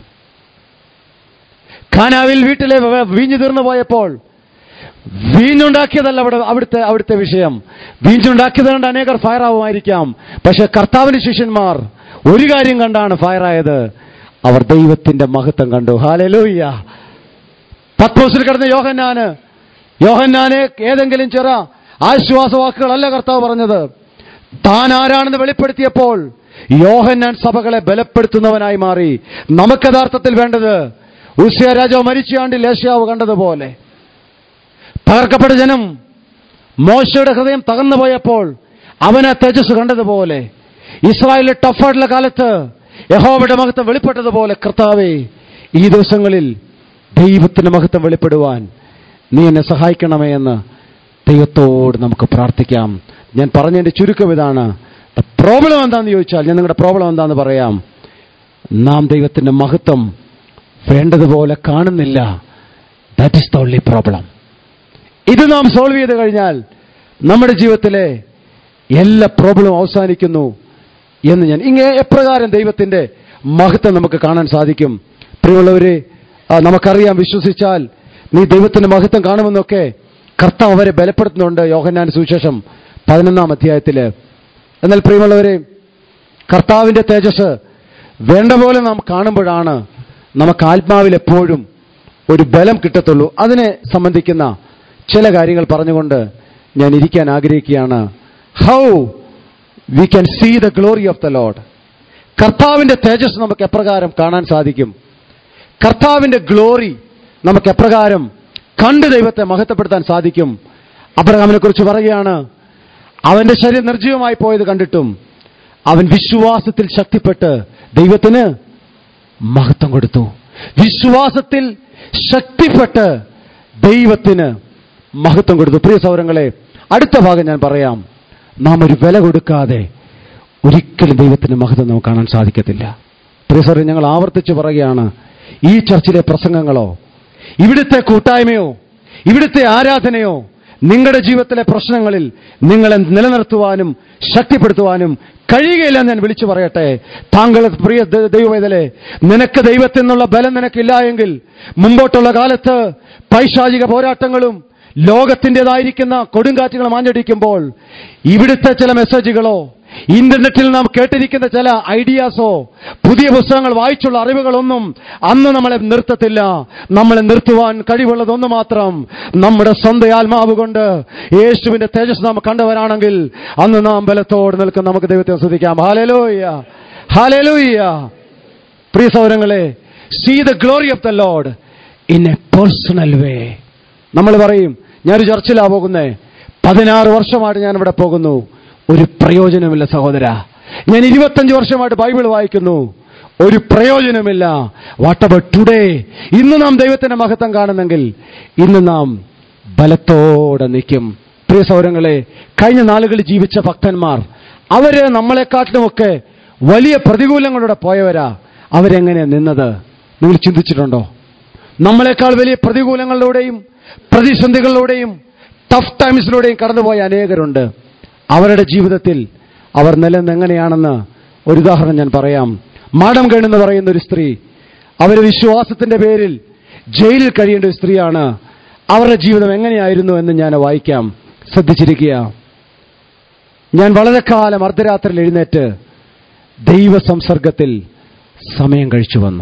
ഖാനാവിൽ വീട്ടിലെ വ- വീഞ്ഞു തീർന്നു പോയപ്പോൾ വീഞ്ഞുണ്ടാക്കിയതല്ല അവിടെ അവിടുത്തെ അവിടുത്തെ വിഷയം വീഞ്ഞുണ്ടാക്കിയത് കൊണ്ട് അനേകർ ഫയർ ആവുമായിരിക്കാം പക്ഷെ കർത്താവിന്റെ ശിഷ്യന്മാർ ഒരു കാര്യം കണ്ടാണ് ഫയർ ആയത് അവർ ദൈവത്തിന്റെ മഹത്വം കണ്ടു ഹാലലൂയ്യ പത്മോസിൽ കിടന്ന യോഹന്നാന് യോഹന്നാനെ ഏതെങ്കിലും ചെറ ആശ്വാസവാക്കുകളല്ല കർത്താവ് പറഞ്ഞത് താൻ ആരാണെന്ന് വെളിപ്പെടുത്തിയപ്പോൾ യോഹന്നാൻ സഭകളെ ബലപ്പെടുത്തുന്നവനായി മാറി നമുക്ക് യഥാർത്ഥത്തിൽ വേണ്ടത് ഉസ്യ രാജാവ് മരിച്ചാണ്ടിൽ ഏഷ്യാവ് കണ്ടതുപോലെ തകർക്കപ്പെട്ട ജനം മോശയുടെ ഹൃദയം തകർന്നു പോയപ്പോൾ അവനെ തേജസ് കണ്ടതുപോലെ ഇസ്രായേലിലെ ടഫായിട്ടുള്ള കാലത്ത് യഹോവയുടെ മഹത്വം വെളിപ്പെട്ടതുപോലെ കർത്താവേ ഈ ദിവസങ്ങളിൽ ദൈവത്തിന്റെ മഹത്വം വെളിപ്പെടുവാൻ നീ എന്നെ സഹായിക്കണമേ എന്ന് ദൈവത്തോട് നമുക്ക് പ്രാർത്ഥിക്കാം ഞാൻ പറഞ്ഞതിന്റെ ചുരുക്കം ഇതാണ് പ്രോബ്ലം എന്താണെന്ന് ചോദിച്ചാൽ ഞാൻ നിങ്ങളുടെ പ്രോബ്ലം എന്താണെന്ന് പറയാം നാം ദൈവത്തിന്റെ മഹത്വം വേണ്ടതുപോലെ കാണുന്നില്ല that is the only problem ഇത് നാം സോൾവ് ചെയ്ത് കഴിഞ്ഞാൽ നമ്മുടെ ജീവിതത്തിലെ എല്ലാ പ്രോബ്ലവും അവസാനിക്കുന്നു എന്ന് ഞാൻ ഇങ്ങനെ എപ്രകാരം ദൈവത്തിന്റെ മഹത്വം നമുക്ക് കാണാൻ സാധിക്കും പ്രിയമുള്ളവരെ ആ, നമുക്കറിയാം വിശ്വസിച്ചാൽ നീ ദൈവത്തിന്റെ മഹത്വം കാണുമെന്നൊക്കെ കർത്താവ് അവരെ ബലപ്പെടുത്തുന്നുണ്ട് യോഹന്നാൻ സുവിശേഷം പതിനൊന്നാം അധ്യായത്തില് എന്നാൽ പ്രിയമുള്ളവരെ കർത്താവിന്റെ തേജസ് വേണ്ട പോലെ നാം കാണുമ്പോഴാണ് നമുക്ക് ആത്മാവിൽ എപ്പോഴും ഒരു ബലം കിട്ടത്തുള്ളൂ അതിനെ സംബന്ധിക്കുന്ന ചില കാര്യങ്ങൾ പറഞ്ഞുകൊണ്ട് ഞാൻ ഇരിക്കാൻ ആഗ്രഹിക്കുകയാണ് how we can see the glory of the Lord കർത്താവിന്റെ തേജസ് നമുക്ക് എപ്രകാരം കാണാൻ സാധിക്കും കർത്താവിന്റെ ഗ്ലോറി നമുക്ക് എപ്രകാരം കണ്ട് ദൈവത്തെ മഹത്വപ്പെടുത്താൻ സാധിക്കും അബ്രഹാമിനെ കുറിച്ച് പറയുകയാണ് അവന്റെ ശരീരം നിർജ്ജീവമായി പോയത് കണ്ടിട്ടും അവൻ വിശ്വാസത്തിൽ ശക്തിപ്പെട്ട് ദൈവത്തിന് മഹത്വം കൊടുത്തു വിശ്വാസത്തിൽ ശക്തിപ്പെട്ട് ദൈവത്തിന് മഹത്വം കൊടുത്തു പ്രിയ സൗരങ്ങളെ അടുത്ത ഭാഗം ഞാൻ പറയാം നാം ഒരു വില കൊടുക്കാതെ ഒരിക്കലും ദൈവത്തിന് മഹത്വം നമുക്ക് കാണാൻ സാധിക്കത്തില്ല പ്രിയ സൗരം ഞങ്ങൾ ആവർത്തിച്ച് പറയുകയാണ് ഈ ചർച്ചിലെ പ്രസംഗങ്ങളോ ഇവിടുത്തെ കൂട്ടായ്മയോ ഇവിടുത്തെ ആരാധനയോ നിങ്ങളുടെ ജീവിതത്തിലെ പ്രശ്നങ്ങളിൽ നിങ്ങളെ നിലനിർത്തുവാനും ശക്തിപ്പെടുത്തുവാനും കഴിയുകയില്ല എന്ന് ഞാൻ വിളിച്ചു പറയട്ടെ താങ്കൾ പ്രിയ ദ- ദൈവവേദലെ നിനക്ക് ദൈവത്തിൽ നിന്നുള്ള ബലം നിനക്കില്ല എങ്കിൽ മുമ്പോട്ടുള്ള കാലത്ത് പൈശാചിക പോരാട്ടങ്ങളും ലോകത്തിൻ്റെതായിരിക്കുന്ന കൊടുങ്കാറ്റുകൾ മാഞ്ഞടിക്കുമ്പോൾ ഇവിടുത്തെ ചില മെസ്സേജുകളോ ഇന്റർനെറ്റിൽ നാം കേട്ടിരിക്കുന്ന ചില ഐഡിയാസോ പുതിയ പുസ്തകങ്ങൾ വായിച്ചുള്ള അറിവുകളൊന്നും അന്ന് നമ്മളെ നിർത്തത്തില്ല നമ്മളെ നിർത്തുവാൻ കഴിവുള്ളതൊന്ന് മാത്രം നമ്മുടെ സ്വന്തം ആത്മാവ് കൊണ്ട് യേശുവിന്റെ തേജസ് നാം കണ്ടവരാണെങ്കിൽ അന്ന് നാം ബലത്തോട് നിൽക്കും നമുക്ക് ദൈവത്തെ ശ്രദ്ധിക്കാം ഹാലലോയ്യ ഹാലലോയ്യ പ്രിയ സൗരങ്ങളെ see the glory of the Lord in a personal way നമ്മൾ പറയും ഞാനൊരു ചർച്ചിലാ പോകുന്നേ പതിനാറ് വർഷമായിട്ട് ഞാൻ ഇവിടെ പോകുന്നു ഒരു പ്രയോജനമില്ല സഹോദര ഞാൻ ഇരുപത്തഞ്ച് വർഷമായിട്ട് ബൈബിൾ വായിക്കുന്നു ഒരു പ്രയോജനമില്ല വാട്ട് അബൌട്ട് ടുഡേ ഇന്ന് നാം ദൈവത്തിന്റെ മഹത്വം കാണുന്നെങ്കിൽ ഇന്ന് നാം ബലത്തോടെ നിൽക്കും പ്രിയ സൗരങ്ങളെ കഴിഞ്ഞ നാളുകളിൽ ജീവിച്ച ഭക്തന്മാർ അവര് നമ്മളെക്കാട്ടിലുമൊക്കെ വലിയ പ്രതികൂലങ്ങളുടെ പോയവരാ അവരെങ്ങനെ നിന്നത് നിങ്ങൾ ചിന്തിച്ചിട്ടുണ്ടോ നമ്മളെക്കാൾ വലിയ പ്രതികൂലങ്ങളിലൂടെയും പ്രതിസന്ധികളിലൂടെയും ടഫ് ടൈംസിലൂടെയും കടന്നുപോയ അനേകരുണ്ട് അവരുടെ ജീവിതത്തിൽ അവർ നിലനിന്നെങ്ങനെയാണെന്ന് ഒരു ഉദാഹരണം ഞാൻ പറയാം മാഡം കേൺ എന്ന് പറയുന്ന ഒരു സ്ത്രീ അവർ വിശ്വാസത്തിന്റെ പേരിൽ ജയിലിൽ കഴിയേണ്ട ഒരു സ്ത്രീയാണ് അവരുടെ ജീവിതം എങ്ങനെയായിരുന്നു എന്ന് ഞാൻ വായിക്കാം ശ്രദ്ധിച്ചിരിക്കുക ഞാൻ വളരെ കാലം അർദ്ധരാത്രിയിൽ എഴുന്നേറ്റ് ദൈവ സംസർഗത്തിൽ സമയം കഴിച്ചു വന്നു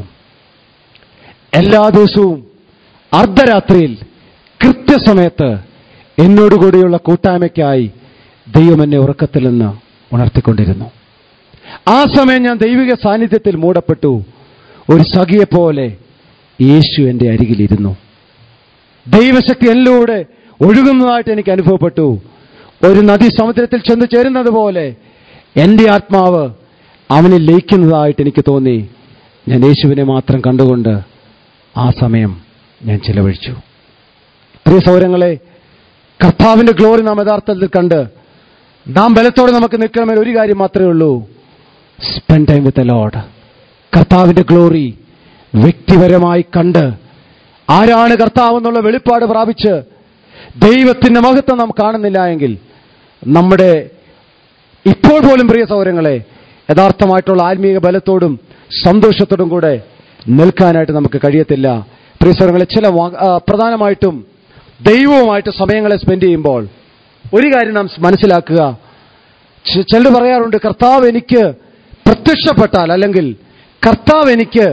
എല്ലാ ദിവസവും അർദ്ധരാത്രിയിൽ കൃത്യസമയത്ത് എന്നോടുകൂടിയുള്ള കൂട്ടായ്മയ്ക്കായി ദൈവം എന്നെ ഉറക്കത്തിൽ നിന്ന് ഉണർത്തിക്കൊണ്ടിരുന്നു ആ സമയം ഞാൻ ദൈവിക സാന്നിധ്യത്തിൽ മൂടപ്പെട്ടു ഒരു സഖിയെപ്പോലെ യേശു എൻ്റെ അരികിലിരുന്നു ദൈവശക്തി എന്നിലൂടെ ഒഴുകുന്നതായിട്ട് എനിക്ക് അനുഭവപ്പെട്ടു ഒരു നദി സമുദ്രത്തിൽ ചെന്ന് ചേരുന്നത് പോലെ എൻ്റെ ആത്മാവ് അവനിൽ ലയിക്കുന്നതായിട്ട് എനിക്ക് തോന്നി ഞാൻ യേശുവിനെ മാത്രം കണ്ടുകൊണ്ട് ആ സമയം ഞാൻ ചിലവഴിച്ചു പ്രിയ സൗരങ്ങളെ കർത്താവിന്റെ ഗ്ലോറി നാം യഥാർത്ഥത്തിൽ കണ്ട് നാം ബലത്തോടെ നമുക്ക് നിൽക്കണമെങ്കിൽ ഒരു കാര്യം മാത്രമേ ഉള്ളൂ സ്പെൻഡ് ടൈം വിത്ത് ലോഡ് കർത്താവിന്റെ ഗ്ലോറി വ്യക്തിപരമായി കണ്ട് ആരാണ് കർത്താവ് എന്നുള്ള വെളിപ്പാട് പ്രാപിച്ച് ദൈവത്തിന്റെ മഹത്വം നാം കാണുന്നില്ല എങ്കിൽ നമ്മുടെ ഇപ്പോൾ പോലും പ്രിയ സൗരങ്ങളെ യഥാർത്ഥമായിട്ടുള്ള ആത്മീയ ബലത്തോടും സന്തോഷത്തോടും കൂടെ നിൽക്കാനായിട്ട് നമുക്ക് കഴിയത്തില്ല പ്രിയ സൗരങ്ങളെ ചില വാ- ആ, പ്രധാനമായിട്ടും ദൈവവുമായിട്ട് സമയങ്ങളെ സ്പെൻഡ് ചെയ്യുമ്പോൾ ഒരു കാര്യം നാം മനസ്സിലാക്കുക ചി- ചിലർ പറയാറുണ്ട് കർത്താവ് എനിക്ക് പ്രത്യക്ഷപ്പെട്ടാൽ അല്ലെങ്കിൽ കർത്താവ് എനിക്ക്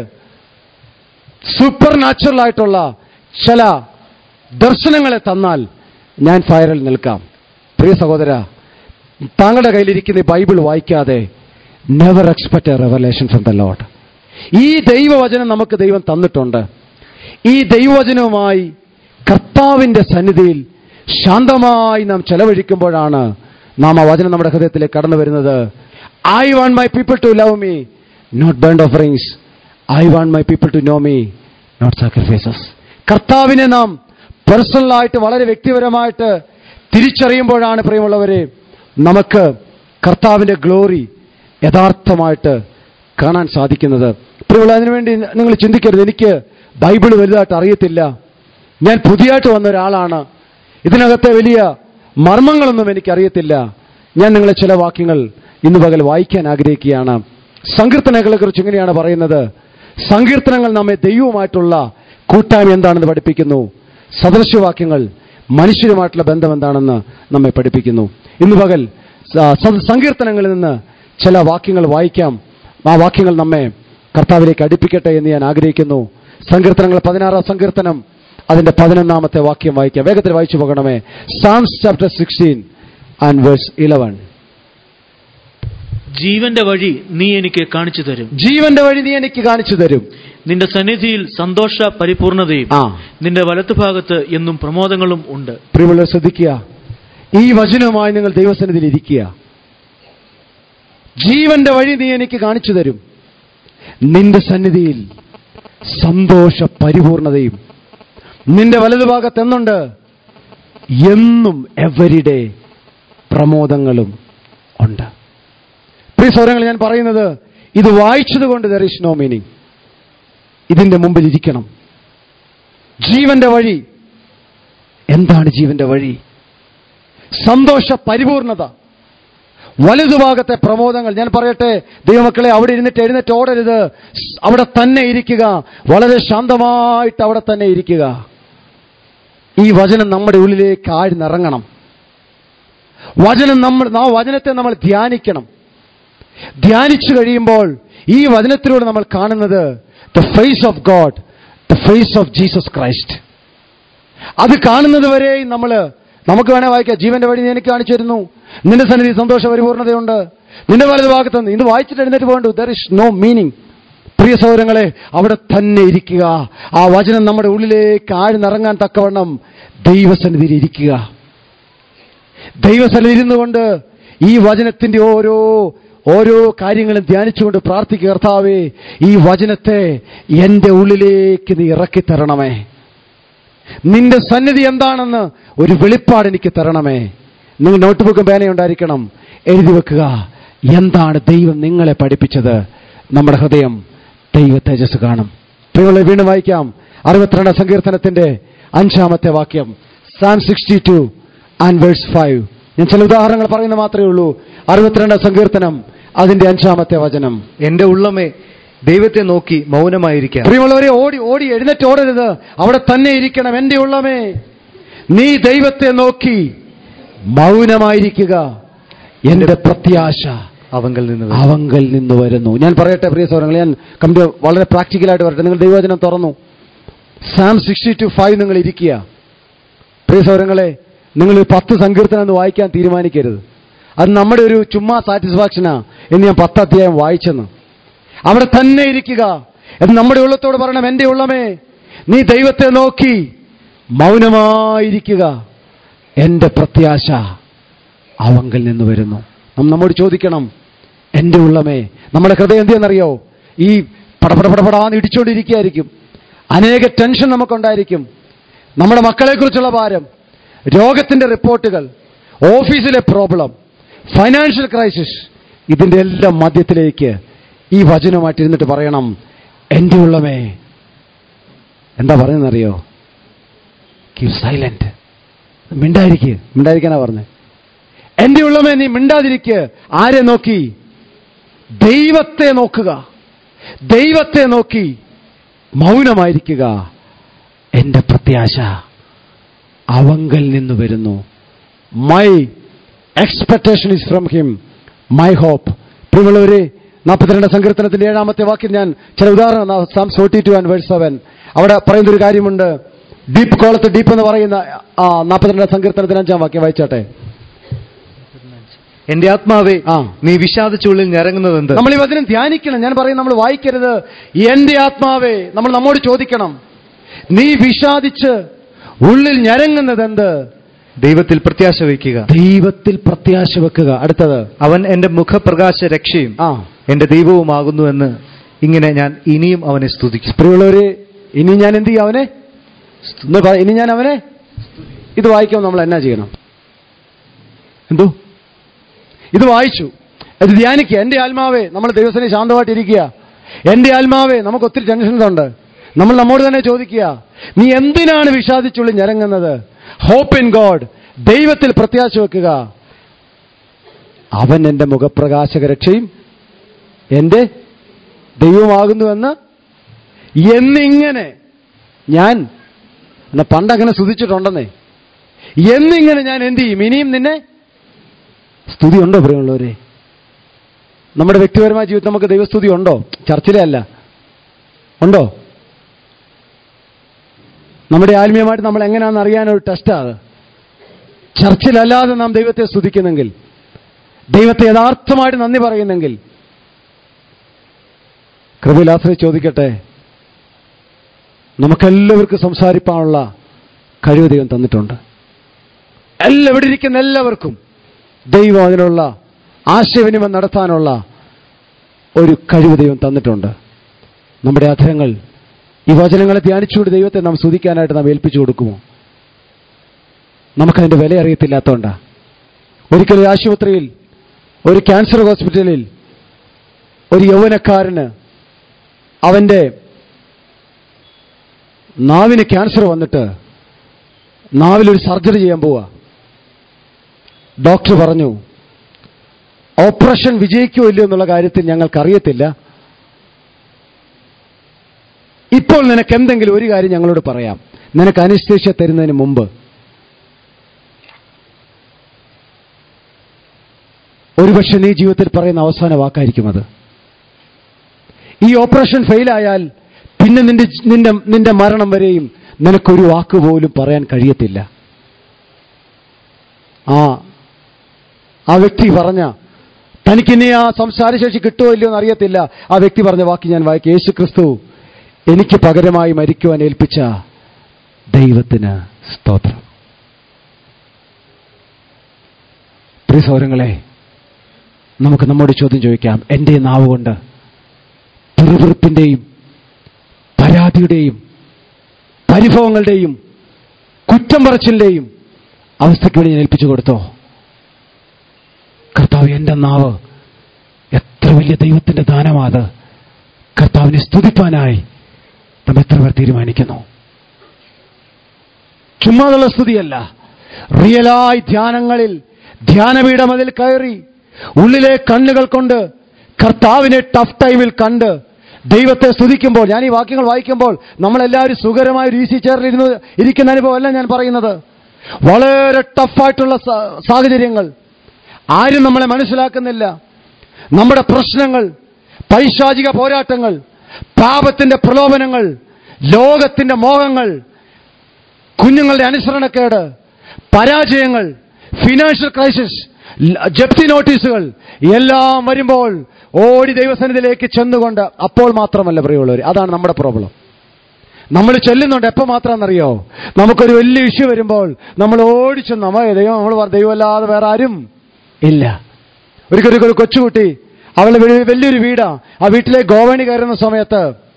സൂപ്പർ നാച്ചുറൽ ആയിട്ടുള്ള ചില ദർശനങ്ങളെ തന്നാൽ ഞാൻ ഫയറിൽ നിൽക്കാം പ്രിയ സഹോദര താങ്കളുടെ കയ്യിലിരിക്കുന്ന ഈ ബൈബിൾ വായിക്കാതെ never expect a revelation from the Lord ഈ ദൈവവചനം നമുക്ക് ദൈവം തന്നിട്ടുണ്ട് ഈ ദൈവവചനവുമായി കർത്താവിന്റെ സന്നിധിയിൽ ശാന്തമായി നാം ചെലവഴിക്കുമ്പോഴാണ് നാം ആ വചനം നമ്മുടെ ഹൃദയത്തിലേക്ക് കടന്നു വരുന്നത് I want my people to love me not burned offerings I want my people to know me not sacrifices കർത്താവിനെ നാം പേഴ്സണലായിട്ട് വളരെ വ്യക്തിപരമായിട്ട് തിരിച്ചറിയുമ്പോഴാണ് പ്രിയമുള്ളവരെ നമുക്ക് കർത്താവിന്റെ ഗ്ലോറി യഥാർത്ഥമായിട്ട് കാണാൻ സാധിക്കുന്നത് പ്രിയമുള്ള അതിനുവേണ്ടി നിങ്ങൾ ചിന്തിക്കരുത് എനിക്ക് ബൈബിൾ വലുതായിട്ട് അറിയത്തില്ല ഞാൻ പുതിയതായിട്ട് വന്ന ഒരാളാണ് ഇതിനകത്തെ വലിയ മർമ്മങ്ങളൊന്നും എനിക്കറിയത്തില്ല ഞാൻ നിങ്ങളെ ചില വാക്യങ്ങൾ ഇന്ന് പകൽ വായിക്കാൻ ആഗ്രഹിക്കുകയാണ് സങ്കീർത്തനങ്ങളെ കുറിച്ച് ഇങ്ങനെയാണ് പറയുന്നത് സങ്കീർത്തനങ്ങൾ നമ്മെ ദൈവവുമായിട്ടുള്ള കൂട്ടായ്മ എന്താണെന്ന് പഠിപ്പിക്കുന്നു സദൃശ്യവാക്യങ്ങൾ മനുഷ്യരുമായിട്ടുള്ള ബന്ധം എന്താണെന്ന് നമ്മെ പഠിപ്പിക്കുന്നു ഇന്ന് പകൽ സ- സ- സങ്കീർത്തനങ്ങളിൽ നിന്ന് ചില വാക്യങ്ങൾ വായിക്കാം ആ വാക്യങ്ങൾ നമ്മെ കർത്താവിലേക്ക് അടുപ്പിക്കട്ടെ എന്ന് ഞാൻ ആഗ്രഹിക്കുന്നു സങ്കീർത്തനങ്ങൾ പതിനാറാം സങ്കീർത്തനം അതിന്റെ പതിനൊന്നാമത്തെ വാക്യം വായിക്കാം വേഗത്തിൽ വായിച്ചു പോകണമേ Psalms chapter sixteen and verse eleven ജീവന്റെ വഴി നീ എനിക്ക് കാണിച്ചു തരും ജീവന്റെ വഴി നീ എനിക്ക് കാണിച്ചു തരും നിന്റെ സന്നിധിയിൽ സന്തോഷ പരിപൂർണതയും ആ നിന്റെ വലത്തുഭാഗത്ത് എന്നും പ്രമോദങ്ങളും ഉണ്ട് പ്രിയമുള്ളവർ ശ്രദ്ധിക്കുക ഈ വചനവുമായി നിങ്ങൾ ദൈവസന്നിധിയിൽ ഇരിക്കുക ജീവന്റെ വഴി നീ എനിക്ക് കാണിച്ചു തരും നിന്റെ സന്നിധിയിൽ സന്തോഷ പരിപൂർണതയും നിന്റെ വലതുഭാഗത്ത് എന്നുണ്ട് എന്നും എവരിടെ പ്രമോദങ്ങളും ഉണ്ട് പ്രിയ സൗരങ്ങൾ ഞാൻ പറയുന്നത് ഇത് വായിച്ചതുകൊണ്ട് ദർ ഇസ് നോ മീനിങ് ഇതിന്റെ മുമ്പിൽ ഇരിക്കണം ജീവന്റെ വഴി എന്താണ് ജീവന്റെ വഴി സന്തോഷ പരിപൂർണത വലതുഭാഗത്തെ പ്രമോദങ്ങൾ ഞാൻ പറയട്ടെ ദൈവമക്കളെ അവിടെ ഇരുന്നിട്ട് എഴുന്നേറ്റ് ഓടരുത് സ് അവിടെ തന്നെ ഇരിക്കുക വളരെ ശാന്തമായിട്ട് അവിടെ തന്നെ ഇരിക്കുക ഈ വചനം നമ്മുടെ ഉള്ളിലേക്ക് ആഴ്ന്നിറങ്ങണം വചനം നമ്മൾ ആ വചനത്തെ നമ്മൾ ധ്യാനിക്കണം ധ്യാനിച്ചു കഴിയുമ്പോൾ ഈ വചനത്തിലൂടെ നമ്മൾ കാണുന്നത് the face of God the face of Jesus Christ അത് കാണുന്നത് വരെ നമ്മൾ നമുക്ക് വേണേ വായിക്കാം ജീവന്റെ വഴി നീ എനിക്ക് കാണിച്ചു തരുന്നു നിന്റെ സന്നിധി സന്തോഷ പരിപൂർണതയുണ്ട് നിന്റെ വലത് ഭാഗത്ത് നിന്ന് ഇത് വായിച്ചിട്ട് എഴുന്നേറ്റ് പോകണ്ടു ദർ ഇസ് നോ മീനിങ് പ്രിയ സൗരങ്ങളെ അവിടെ തന്നെ ഇരിക്കുക ആ വചനം നമ്മുടെ ഉള്ളിലേക്ക് ആഴ്ന്നിറങ്ങാൻ തക്കവണ്ണം ദൈവസന്നിധിയിൽ ഇരിക്കുക ദൈവസന്നിധി ഇരുന്നു കൊണ്ട് ഈ വചനത്തിന്റെ ഓരോ ഓരോ കാര്യങ്ങളും ധ്യാനിച്ചുകൊണ്ട് പ്രാർത്ഥിക്കുക കർത്താവേ ഈ വചനത്തെ എന്റെ ഉള്ളിലേക്ക് നീ ഇറക്കി തരണമേ നിന്റെ സന്നിധി എന്താണെന്ന് ഒരു വെളിപ്പാട് എനിക്ക് തരണമേ നിങ്ങൾ നോട്ട്ബുക്കും പേനയുണ്ടായിരിക്കണം എഴുതി വെക്കുക എന്താണ് ദൈവം നിങ്ങളെ പഠിപ്പിച്ചത് നമ്മുടെ ഹൃദയം ദൈവ തേജസ് കാണും പ്രിയമുള്ള വീണ്ടും വായിക്കാം അറുപത്തിരണ്ടാം സങ്കീർത്തനത്തിന്റെ അഞ്ചാമത്തെ വാക്യം Psalm sixty two and verse five ഞാൻ ചില ഉദാഹരണങ്ങൾ പറയുന്നത് മാത്രമേ ഉള്ളൂ അറുപത്തിരണ്ടാം സങ്കീർത്തനം അതിന്റെ അഞ്ചാമത്തെ വചനം എന്റെ ഉള്ളമേ ദൈവത്തെ നോക്കി മൗനമായിരിക്കാം പ്രിയമുള്ളവരെ ഓടി ഓടി എഴുന്നേറ്റ് ഓടരുത് അവിടെ തന്നെ ഇരിക്കണം എന്റെ ഉള്ളമേ നീ ദൈവത്തെ നോക്കി മൗനമായിരിക്കുക എന്റെ പ്രത്യാശ അവങ്കൽ നിന്ന് വരും. അവങ്കൽ നിന്ന് വരുന്നു ഞാൻ പറയട്ടെ പ്രിയ സൗരങ്ങൾ ഞാൻ കമ്പി വളരെ പ്രാക്ടിക്കലായിട്ട് പറയട്ടെ നിങ്ങൾ ദൈവവചനം തുറന്നു സാം സിക്സ്റ്റി ടു ഫൈവ് നിങ്ങൾ ഇരിക്കുക പ്രിയ സൗരങ്ങളെ നിങ്ങൾ ഈ പത്ത് സങ്കീർത്തനം എന്ന് വായിക്കാൻ തീരുമാനിക്കരുത് അത് നമ്മുടെ ഒരു ചുമ്മാ സാറ്റിസ്ഫാക്ഷനാ എന്ന് ഞാൻ പത്ത് അധ്യായം വായിച്ചെന്ന് അവിടെ തന്നെ ഇരിക്കുക എന്ന് നമ്മുടെ ഉള്ളത്തോട് പറയണം എന്റെ ഉള്ളമേ നീ ദൈവത്തെ നോക്കി മൗനമായിരിക്കുക എന്റെ പ്രത്യാശ അവങ്കൽ നിന്ന് വരുന്നു നാം നമ്മോട് ചോദിക്കണം എന്റെ ഉള്ളമേ നമ്മുടെ ഹൃദയം എന്തെന്നറിയോ ഈ പടപടപടപടാന്ന് ഇടിച്ചുകൊണ്ടിരിക്കുകയായിരിക്കും അനേക ടെൻഷൻ നമുക്കുണ്ടായിരിക്കും നമ്മുടെ മക്കളെക്കുറിച്ചുള്ള ഭാരം രോഗത്തിന്റെ റിപ്പോർട്ടുകൾ ഓഫീസിലെ പ്രോബ്ലം ഫൈനാൻഷ്യൽ ക്രൈസിസ് ഇതിന്റെ എല്ലാം മധ്യത്തിലേക്ക് ഈ വചനമായിട്ട് ഇരുന്നിട്ട് പറയണം എന്റെ ഉള്ളമേ എന്താ പറയുന്നറിയോ കീപ് സൈലന്റ് മിണ്ടായിരിക്കുക മിണ്ടായിരിക്കാനാ പറഞ്ഞത് എന്റെ ഉള്ളമേ നീ മിണ്ടാതിരിക്കുക ആരെ നോക്കി ദൈവത്തെ നോക്കുക ദൈവത്തെ നോക്കി മൗനമായിരിക്കുക എന്റെ പ്രത്യാശ അവങ്കൽ നിന്ന് വരുന്നു my expectation is from him my hope പ്രിയമുള്ളവരെ നാൽപ്പത്തിരണ്ട് സങ്കീർത്തനത്തിന്റെ ഏഴാമത്തെ വാക്യം ഞാൻ ചില ഉദാഹരണം Psalm forty two and verse seven അവിടെ പറയുന്ന ഒരു കാര്യമുണ്ട് ഡീപ്പ് കോളത്ത് ഡീപ്പ് എന്ന് പറയുന്ന ആ നാൽപ്പത്തിരണ്ട് സങ്കീർത്തനത്തിന് അഞ്ചാം വാക്യം വായിച്ചാട്ടെ എന്റെ ആത്മാവേ ആ. നീ വിഷാദിച്ചുള്ളിൽ ഞരങ്ങുന്നതെന്ത് നമ്മൾ ഈ വചനം ധ്യാനിക്കണം ഞാൻ പറയും നമ്മൾ വായിക്കരുത് എന്റെ ആത്മാവേ നമ്മൾ നമ്മോട് ചോദിക്കണം നീ വിഷാദിച്ച് ഉള്ളിൽ ഞരങ്ങുന്നത് എന്ത് ദൈവത്തിൽ പ്രത്യാശ വയ്ക്കുക ദൈവത്തിൽ പ്രത്യാശ വെക്കുക അടുത്തത് അവൻ എന്റെ മുഖപ്രകാശ രക്ഷയും ആ എന്റെ ദൈവവുമാകുന്നുവെന്ന് ഇങ്ങനെ ഞാൻ ഇനിയും അവനെ സ്തുതിക്കും പ്രിയമുള്ളവര് ഇനി ഞാൻ എന്ത് ചെയ്യും അവനെ ഒന്ന് പറ- ഇനി ഞാൻ അവനെ ഇത് വായിക്കാൻ നമ്മൾ എന്നാ ചെയ്യണം എന്തോ ഇത് വായിച്ചു ഇത് ധ്യാനിക്കുക എന്റെ ആത്മാവേ നമ്മൾ ദിവസനെ ശാന്തമായിട്ട് ഇരിക്കുക എന്റെ ആത്മാവേ നമുക്ക് ഒത്തിരി ടെൻഷൻസ് ഉണ്ട് നമ്മൾ നമ്മോട് തന്നെ ചോദിക്കുക നീ എന്തിനാണ് വിഷാദിച്ചുള്ളിൽ ഞരങ്ങുന്നത് ഹോപ്പ് ഇൻ ഗോഡ് ദൈവത്തിൽ പ്രത്യാശ വെക്കുക അവൻ എന്റെ മുഖപ്രകാശക രക്ഷയും എന്റെ ദൈവമാകുന്നുവെന്ന് എന്നിങ്ങനെ ഞാൻ എന്നെ പണ്ടങ്ങനെ സ്തുതിച്ചിട്ടുണ്ടെന്നേ എന്നിങ്ങനെ ഞാൻ എന്ത് ചെയ്യും ഇനിയും നിന്നെ സ്തുതി ഉണ്ടോ പ്രിയമുള്ളവരെ നമ്മുടെ വ്യക്തിപരമായ ജീവിതത്തിൽ നമുക്ക് ദൈവസ്തുതി ഉണ്ടോ ചർച്ചിലെ അല്ല ഉണ്ടോ നമ്മുടെ ആത്മീയമായിട്ട് നമ്മൾ എങ്ങനെയാണെന്ന് അറിയാനൊരു ടെസ്റ്റാ അത് ചർച്ചിലല്ലാതെ നാം ദൈവത്തെ സ്തുതിക്കുന്നെങ്കിൽ ദൈവത്തെ യഥാർത്ഥമായിട്ട് നന്ദി പറയുന്നെങ്കിൽ കൃപയിലാശ്രയി ചോദിക്കട്ടെ നമുക്കെല്ലാവർക്കും സംസാരിപ്പാനുള്ള കഴിവ് ദൈവം തന്നിട്ടുണ്ട് എല്ലാ ഇവിടെ ഇരിക്കുന്ന എല്ലാവർക്കും ദൈവം അതിനുള്ള ആശയവിനിമയം നടത്താനുള്ള ഒരു കഴിവ് ദൈവം തന്നിട്ടുണ്ട് നമ്മുടെ അധരങ്ങൾ ഈ വചനങ്ങളെ ധ്യാനിച്ചുകൊണ്ട് ദൈവത്തെ നാം സ്തുതിക്കാനായിട്ട് നാം ഏൽപ്പിച്ചു കൊടുക്കുമോ നമുക്കതിൻ്റെ വില അറിയത്തില്ലാത്തതുകൊണ്ടാ ഒരിക്കലും ആശുപത്രിയിൽ ഒരു ക്യാൻസർ ഹോസ്പിറ്റലിൽ ഒരു യൗവനക്കാരന് അവൻ്റെ നാവിന് ക്യാൻസർ വന്നിട്ട് നാവിലൊരു സർജറി ചെയ്യാൻ പോവാ ഡോക്ടർ പറഞ്ഞു ഓപ്പറേഷൻ വിജയിക്കുമോ ഇല്ലയോ എന്നുള്ള കാര്യത്തിൽ ഞങ്ങൾക്കറിയത്തില്ല ഇപ്പോൾ നിനക്ക് എന്തെങ്കിലും ഒരു കാര്യം ഞങ്ങളോട് പറയാം നിനക്ക് അനിസ്തേഷ്യ തരുന്നതിന് മുമ്പ് ഒരുപക്ഷെ നീ ജീവിതത്തിൽ പറയുന്ന അവസാന വാക്കായിരിക്കും അത് ഈ ഓപ്പറേഷൻ ഫെയിലായാൽ പിന്നെ നിന്റെ നിന്റെ നിന്റെ മരണം വരെയും നിനക്കൊരു വാക്ക് പോലും പറയാൻ കഴിയത്തില്ല ആ ആ വ്യക്തി പറഞ്ഞ തനിക്കിനി ആ സംസാരശേഷി കിട്ടുമോ ഇല്ലയോ എന്ന് അറിയത്തില്ല ആ വ്യക്തി പറഞ്ഞ വാക്ക് ഞാൻ വായിക്കും യേശു ക്രിസ്തു എനിക്ക് പകരമായി മരിക്കുവാൻ ഏൽപ്പിച്ച ദൈവത്തിന് സ്തോത്രം പ്രിയ സൗരങ്ങളെ നമുക്ക് നമ്മോട് ചോദ്യം ചോദിക്കാം എൻ്റെ നാവ് കൊണ്ട് പിറുപിറുപ്പിൻ്റെയും പരാതിയുടെയും പരിഭവങ്ങളുടെയും കുറ്റം പറച്ചിലിൻ്റെയും അവസ്ഥയ്ക്ക് വേണ്ടി ഞാൻ ഏൽപ്പിച്ചു കൊടുത്തോ കർത്താവ് എൻ്റെ നാവ് എത്ര വലിയ ദൈവത്തിൻ്റെ ദാനമാത് കർത്താവിനെ സ്തുതിപ്പാനായി നാം എത്ര പേർ തീരുമാനിക്കുന്നു ചുമ്മാതുള്ള സ്തുതിയല്ല റിയലായി ധ്യാനങ്ങളിൽ ധ്യാനപീഠം അതിൽ കയറി ഉള്ളിലെ കണ്ണുകൾ കൊണ്ട് കർത്താവിനെ ടഫ് ടൈമിൽ കണ്ട് ദൈവത്തെ സ്തുതിക്കുമ്പോൾ ഞാൻ ഈ വാക്യങ്ങൾ വായിക്കുമ്പോൾ നമ്മളെല്ലാവരും സുഖകരമായ ഒരു ഈസി ചെയറിൽ ഇരുന്ന് ഇരിക്കുന്ന അനുഭവമല്ല ഞാൻ പറയുന്നത് വളരെ ടഫായിട്ടുള്ള സ- സാഹചര്യങ്ങൾ ആരും നമ്മളെ മനസ്സിലാക്കുന്നില്ല നമ്മുടെ പ്രശ്നങ്ങൾ പൈശാചിക പോരാട്ടങ്ങൾ പാപത്തിന്റെ പ്രലോഭനങ്ങൾ ലോകത്തിന്റെ മോഹങ്ങൾ കുഞ്ഞുങ്ങളുടെ അനുസരണക്കേട് പരാജയങ്ങൾ ഫിനാൻഷ്യൽ ക്രൈസിസ് ല- ജപ്തി നോട്ടീസുകൾ എല്ലാം വരുമ്പോൾ ഓടി ദൈവസന്നിധിയിലേക്ക് ചെന്നുകൊണ്ട് അപ്പോൾ മാത്രമല്ല പ്രിയമുള്ളവർ അതാണ് നമ്മുടെ പ്രോബ്ലം നമ്മൾ ചെല്ലുന്നുണ്ട് എപ്പോൾ മാത്രമെന്നറിയോ നമുക്കൊരു വലിയ ഇഷ്യൂ വരുമ്പോൾ നമ്മൾ ഓടിച്ചു നമ്മ ദൈവം നമ്മൾ പറ- ദൈവമല്ലാതെ വേറെ ആരും ഇല്ല ഒരിക്കലും ഒരു കൊച്ചുകുട്ടി അവളുടെ വീട് വലിയൊരു വീടാ ആ വീട്ടിലെ ഗോവണി കയറുന്ന സമയത്ത്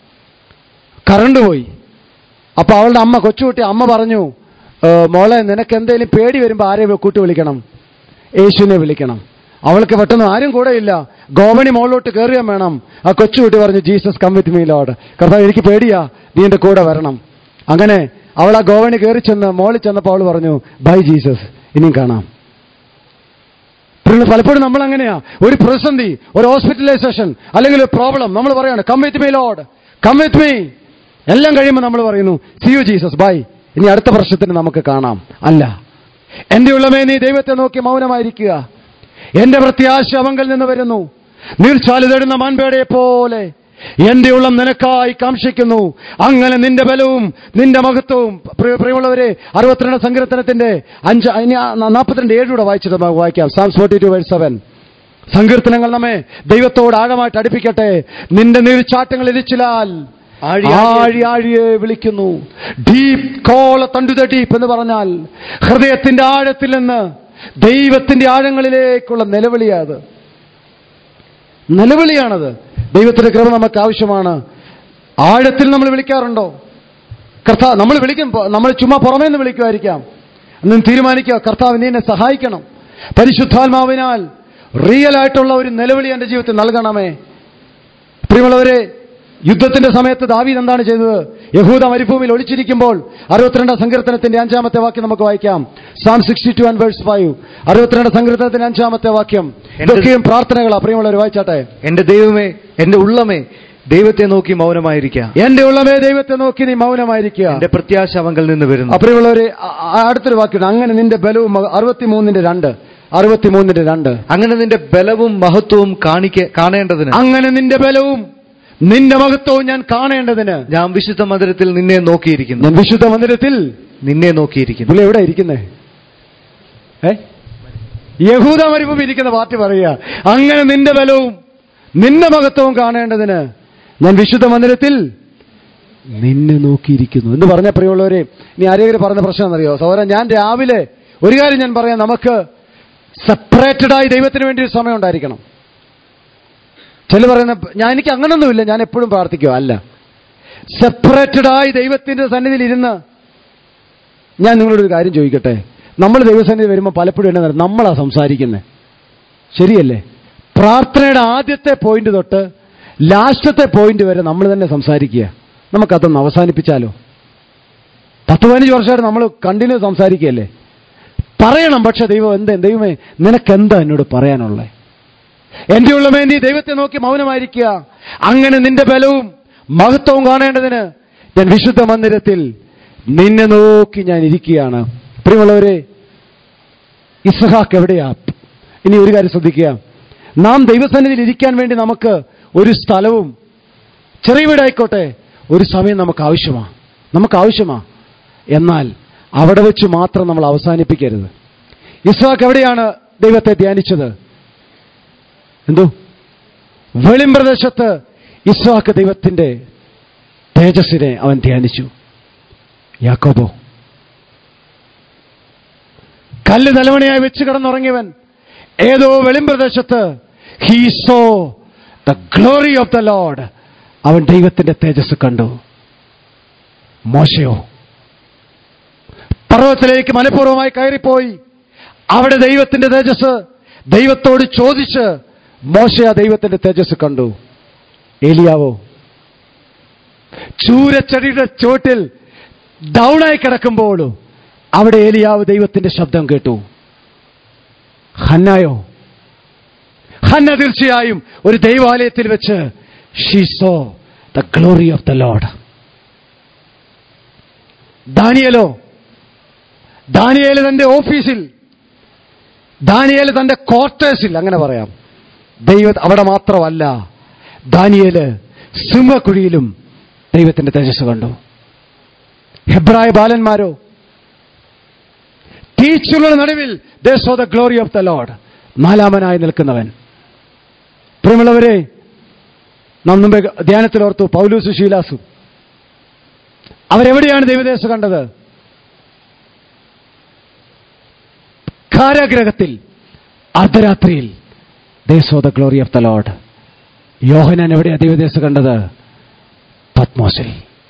കറണ്ട് പോയി അപ്പൊ അവളുടെ അമ്മ കൊച്ചുകുട്ടി അമ്മ പറഞ്ഞു "ഏ, മോളെ നിനക്ക് എന്തെങ്കിലും പേടി വരുമ്പോൾ ആരെ കൂട്ടി വിളിക്കണം യേശുവിനെ വിളിക്കണം അവൾക്ക് പെട്ടെന്ന് ആരും കൂടെ ഇല്ല ഗോവണി മുകളിലോട്ട് കയറുകയും വേണം ആ കൊച്ചുകുട്ടി പറഞ്ഞു Jesus come with me Lord കർത്താവ് എനിക്ക് പേടിയാ നീ എന്റെ കൂടെ വരണം അങ്ങനെ അവൾ ആ ഗോവണി കയറി ചെന്ന് മോളിൽ ചെന്നപ്പോൾ അവൾ പറഞ്ഞു ബൈ ജീസസ് ഇനിയും കാണാം പ്രിയമുള്ള, പലപ്പോഴും നമ്മൾ അങ്ങനെയാ ഒരു പ്രതിസന്ധി ഒരു ഹോസ്പിറ്റലൈസേഷൻ അല്ലെങ്കിൽ ഒരു പ്രോബ്ലം നമ്മൾ പറയാണ് come with me Lord come with me എല്ലാം കഴിയുമ്പോൾ നമ്മൾ പറയുന്നു സി യു ജീസസ് ബൈ ഇനി അടുത്ത പ്രശ്നത്തിന് നമുക്ക് കാണാം അല്ല എന്റെ ഉള്ളമേ നീ ദൈവത്തെ നോക്കി മൗനമായിരിക്കുക എന്റെ പ്രത്യാശ അവങ്കിൽ നിന്ന് വരുന്നു നീർച്ചാല് തേടുന്ന മാൻപേടയെ പോലെ എന്റെ ഉള്ളം നിനക്കായി കാംക്ഷിക്കുന്നു അങ്ങനെ നിന്റെ ബലവും നിന്റെ മഹത്വവും പ്രിയ- പ്രിയമുള്ളവരെ അറുപത്തിരണ്ട് സങ്കീർത്തനത്തിന്റെ അഞ്ച് ഇനി ആ നാൽപ്പത്തിരണ്ട് ഏഴൂടെ വായിച്ചിട്ട് നമുക്ക് വായിക്കാം Psalms forty two verse seven സങ്കീർത്തനങ്ങൾ നമ്മെ ദൈവത്തോട് ആഴമായിട്ട് അടുപ്പിക്കട്ടെ നിന്റെ നീർച്ചാട്ടങ്ങൾ ഇരിച്ചിലാൽ ആഴി ആഴി ആഴിയെ വിളിക്കുന്നു deep calls unto the deep എന്ന് പറഞ്ഞാൽ ഹൃദയത്തിന്റെ ആഴത്തിൽ നിന്ന് ദൈവത്തിന്റെ ആഴങ്ങളിലേക്കുള്ള നിലവിളിയാത് നിലവിളിയാണത് ദൈവത്തിന്റെ കൃപ നമുക്ക് ആവശ്യമാണ് ആഴത്തിൽ നമ്മൾ വിളിക്കാറുണ്ടോ കർത്താവ് നമ്മൾ വിളിക്കും നമ്മൾ ചുമ്മാ പുറമേ നിന്ന് വിളിക്കുമായിരിക്കാം എന്ന് തീരുമാനിക്കുക കർത്താവ് നീ എന്നെ സഹായിക്കണം പരിശുദ്ധാത്മാവിനാൽ റിയൽ ആയിട്ടുള്ള ഒരു നിലവിളി എൻ്റെ ജീവിതത്തിൽ നൽകണമേ പ്രിയമുള്ളവരെ യുദ്ധത്തിന്റെ സമയത്ത് ദാവീദ് എന്താണ് ചെയ്തത് യഹൂദ മരുഭൂമിയിൽ ഒളിച്ചിരിക്കുമ്പോൾ അറുപത്തിരണ്ടാം സങ്കീർത്തനത്തിന്റെ അഞ്ചാമത്തെ വാക്യം നമുക്ക് വായിക്കാം Psalm sixty two and verse five അറുപത്തിരണ്ട് സങ്കീർത്തനത്തിന്റെ അഞ്ചാമത്തെ വാക്യം ഇതൊക്കെയും പ്രാർത്ഥനകളാ പ്രിയമുള്ളവർ വായിച്ചാട്ടെ എന്റെ ദൈവമേ എന്റെ ഉള്ളമേ ദൈവത്തെ നോക്കി മൗനമായിരിക്കുക എന്റെ ഉള്ളവേ ദൈവത്തെ നോക്കി നീ മൗനമായിരിക്കുക എന്റെ പ്രത്യാശ അവങ്കൽ നിന്ന് വരുന്നു അപ്പോഴുള്ളവര് അടുത്തൊരു വാക്കുണ്ട് അങ്ങനെ നിന്റെ ബലവും മ- അറുപത്തിമൂന്നിന്റെ രണ്ട് അറുപത്തിമൂന്നിന്റെ രണ്ട് അങ്ങനെ നിന്റെ ബലവും മഹത്വവും കാണിക്ക കാണേണ്ടതിന് അങ്ങനെ നിന്റെ ബലവും നിന്റെ മഹത്വവും ഞാൻ കാണേണ്ടതിന് ഞാൻ വിശുദ്ധ മന്ദിരത്തിൽ നിന്നെ നോക്കിയിരിക്കുന്നു ഞാൻ വിശുദ്ധ മന്ദിരത്തിൽ നിന്നെ നോക്കിയിരിക്കുന്നു പുള്ളി എവിടെ ഇരിക്കുന്നേ ഏ യഹൂദ മരുഭൂമി ഇരിക്കുന്ന പാർട്ടി പറയുക അങ്ങനെ നിന്റെ ബലവും നിന്റെ മഹത്വവും കാണേണ്ടതിന് ഞാൻ വിശുദ്ധ മന്ദിരത്തിൽ നിന്നെ നോക്കിയിരിക്കുന്നു എന്ന് പറഞ്ഞ പ്രിയമുള്ളവരെ ഇനി ആരെങ്കിലും പറഞ്ഞ പ്രശ്നം എന്നറിയോ സഹോദരൻ ഞാൻ രാവിലെ ഒരു കാര്യം ഞാൻ പറയാം നമുക്ക് സെപ്പറേറ്റഡ് ആയി ദൈവത്തിന് വേണ്ടി ഒരു സമയം ഉണ്ടായിരിക്കണം ചില പറയുന്ന ഞാൻ എനിക്ക് അങ്ങനൊന്നുമില്ല ഞാൻ എപ്പോഴും പ്രാർത്ഥിക്കുക അല്ല സെപ്പറേറ്റഡ് ആയി ദൈവത്തിന്റെ സന്നിധിയിൽ ഇരുന്ന് ഞാൻ നിങ്ങളോട് ഒരു കാര്യം ചോദിക്കട്ടെ നമ്മൾ ദൈവസന്നിധി വരുമ്പോൾ പലപ്പോഴും എന്നാ പറയുക, നമ്മളാ സംസാരിക്കുന്നത് ശരിയല്ലേ പ്രാർത്ഥനയുടെ ആദ്യത്തെ പോയിന്റ് തൊട്ട് ലാസ്റ്റത്തെ പോയിന്റ് വരെ നമ്മൾ തന്നെ സംസാരിക്കുക നമുക്കതൊന്ന് അവസാനിപ്പിച്ചാലോ പത്ത് പതിനഞ്ച് വർഷമായിട്ട് നമ്മൾ കണ്ടിന്യൂ സംസാരിക്കുകയല്ലേ പറയണം പക്ഷെ ദൈവം എന്താ ദൈവമേ നിനക്കെന്താ എന്നോട് പറയാനുള്ളത് എന്റെ ഉള്ളമേ നീ ദൈവത്തെ നോക്കി മൗനമായിരിക്കുക അങ്ങനെ നിന്റെ ബലവും മഹത്വവും കാണേണ്ടതിന് ഞാൻ വിശുദ്ധ മന്ദിരത്തിൽ നിന്നെ നോക്കി ഞാൻ ഇരിക്കുകയാണ് പ്രിയമുള്ളവരെ ഇസഹാക്ക് എവിടെയാ ഇനി ഒരു കാര്യം ശ്രദ്ധിക്കുക നാം ദൈവസന്നിധിയിൽ ഇരിക്കാൻ വേണ്ടി നമുക്ക് ഒരു സ്ഥലവും ചെറിയ വീടായിക്കോട്ടെ ഒരു സമയം നമുക്ക് ആവശ്യമാണ് നമുക്ക് ആവശ്യമാണ് എന്നാൽ അവിടെ വെച്ച് മാത്രം നമ്മൾ അവസാനിപ്പിക്കരുത് ഇസ്ഹാക്ക് എവിടെയാണ് ദൈവത്തെ ധ്യാനിച്ചത് എന്തോ വെളിമ്പ്രദേശത്ത് ഇസ്ഹാക്ക് ദൈവത്തിന്റെ തേജസ്സിനെ അവൻ ധ്യാനിച്ചു യാക്കോബോ കല്ല് തലവണയായി വെച്ച് കിടന്നുറങ്ങിയവൻ ഏതോ വെളിമ്പ്രദേശത്ത് he saw the glory of the Lord അവൻ ദൈവത്തിന്റെ തേജസ് കണ്ടു മോശയോ പർവ്വതത്തിലേക്ക് മനഃപൂർവ്വമായി കയറിപ്പോയി അവിടെ ദൈവത്തിന്റെ തേജസ് ദൈവത്തോട് ചോദിച്ച് മോശ ആ ദൈവത്തിന്റെ തേജസ് കണ്ടു ഏലിയാവോ ചൂരച്ചെടിയുടെ ചുവട്ടിൽ ഡൗണായി കിടക്കുമ്പോഴും അവിടെ ഏലിയാവ് ദൈവത്തിന്റെ ശബ്ദം കേട്ടു ഹന്നായോ ഹന്ന തീർച്ചയായും ഒരു ദൈവാലയത്തിൽ വെച്ച് she saw the glory of the Lord ദാനിയലോ ദാനിയേല് തന്റെ ഓഫീസിൽ ദാനിയേല് തന്റെ ക്വാർട്ടേഴ്സിൽ അങ്ങനെ പറയാം ദൈവ അവിടെ മാത്രമല്ല ദാനിയേല് സിംഹക്കുഴിയിലും ദൈവത്തിന്റെ തേജസ് കണ്ടു ഹെബ്രായ ബാലന്മാരോ ടീച്ചറുടെ നടുവിൽ they saw the glory of the Lord നാലാമനായി നിൽക്കുന്നവൻ പ്രിയമുള്ളവരെ നാം മുമ്പേ ധ്യാനത്തിൽ ഓർത്തു പൗലൂസ് ശീലാസും അവരെവിടെയാണ് ദൈവദേശം കണ്ടത് കാരാഗ്രഹത്തിൽ അർദ്ധരാത്രിയിൽ they saw the glory of the Lord യോഹനാൻ എവിടെയാണ് ദൈവദേശം കണ്ടത് പത്മോസിൽ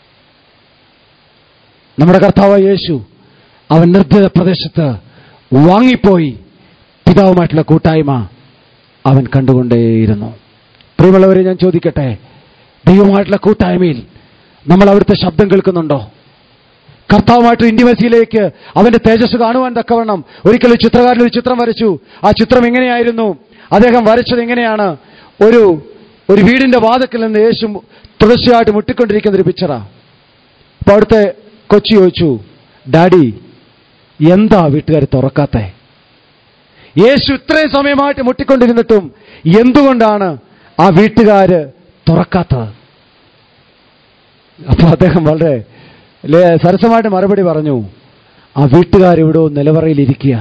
നമ്മുടെ കർത്താവ് യേശു അവൻ നിർദ്ദിത പ്രദേശത്ത് വാങ്ങിപ്പോയി പിതാവുമായിട്ടുള്ള കൂട്ടായ്മ അവൻ കണ്ടുകൊണ്ടേയിരുന്നു പ്രിയമുള്ളവരെ ഞാൻ ചോദിക്കട്ടെ ദൈവമായിട്ടുള്ള കൂട്ടായ്മയിൽ നമ്മൾ അവിടുത്തെ ശബ്ദം കേൾക്കുന്നുണ്ടോ കർത്താവുമായിട്ട് ഇന്റിമസിയിലേക്ക് അവന്റെ തേജസ് കാണുവാൻ തക്കവണ്ണം ഒരിക്കൽ ഒരു ചിത്രകാരൻ ഒരു ചിത്രം വരച്ചു ആ ചിത്രം എങ്ങനെയായിരുന്നു അദ്ദേഹം വരച്ചത് എങ്ങനെയാണ് ഒരു ഒരു വീടിന്റെ വാതക്കിൽ നിന്ന് യേശു തുടർച്ചയായിട്ട് മുട്ടിക്കൊണ്ടിരിക്കുന്ന ഒരു പിക്ചറാ അപ്പൊ അവിടുത്തെ കൊച്ചി ചോദിച്ചു ഡാഡി എന്താ വീട്ടുകാർ തുറക്കാത്തെ യേശു ഇത്രയും സമയമായിട്ട് മുട്ടിക്കൊണ്ടിരുന്നിട്ടും എന്തുകൊണ്ടാണ് ആ വീട്ടുകാര് തുറക്കാത്തത് അപ്പൊ അദ്ദേഹം വളരെ ലേ- സരസമായിട്ട് മറുപടി പറഞ്ഞു ആ വീട്ടുകാരിവിടോ നിലവറയിലിരിക്കുക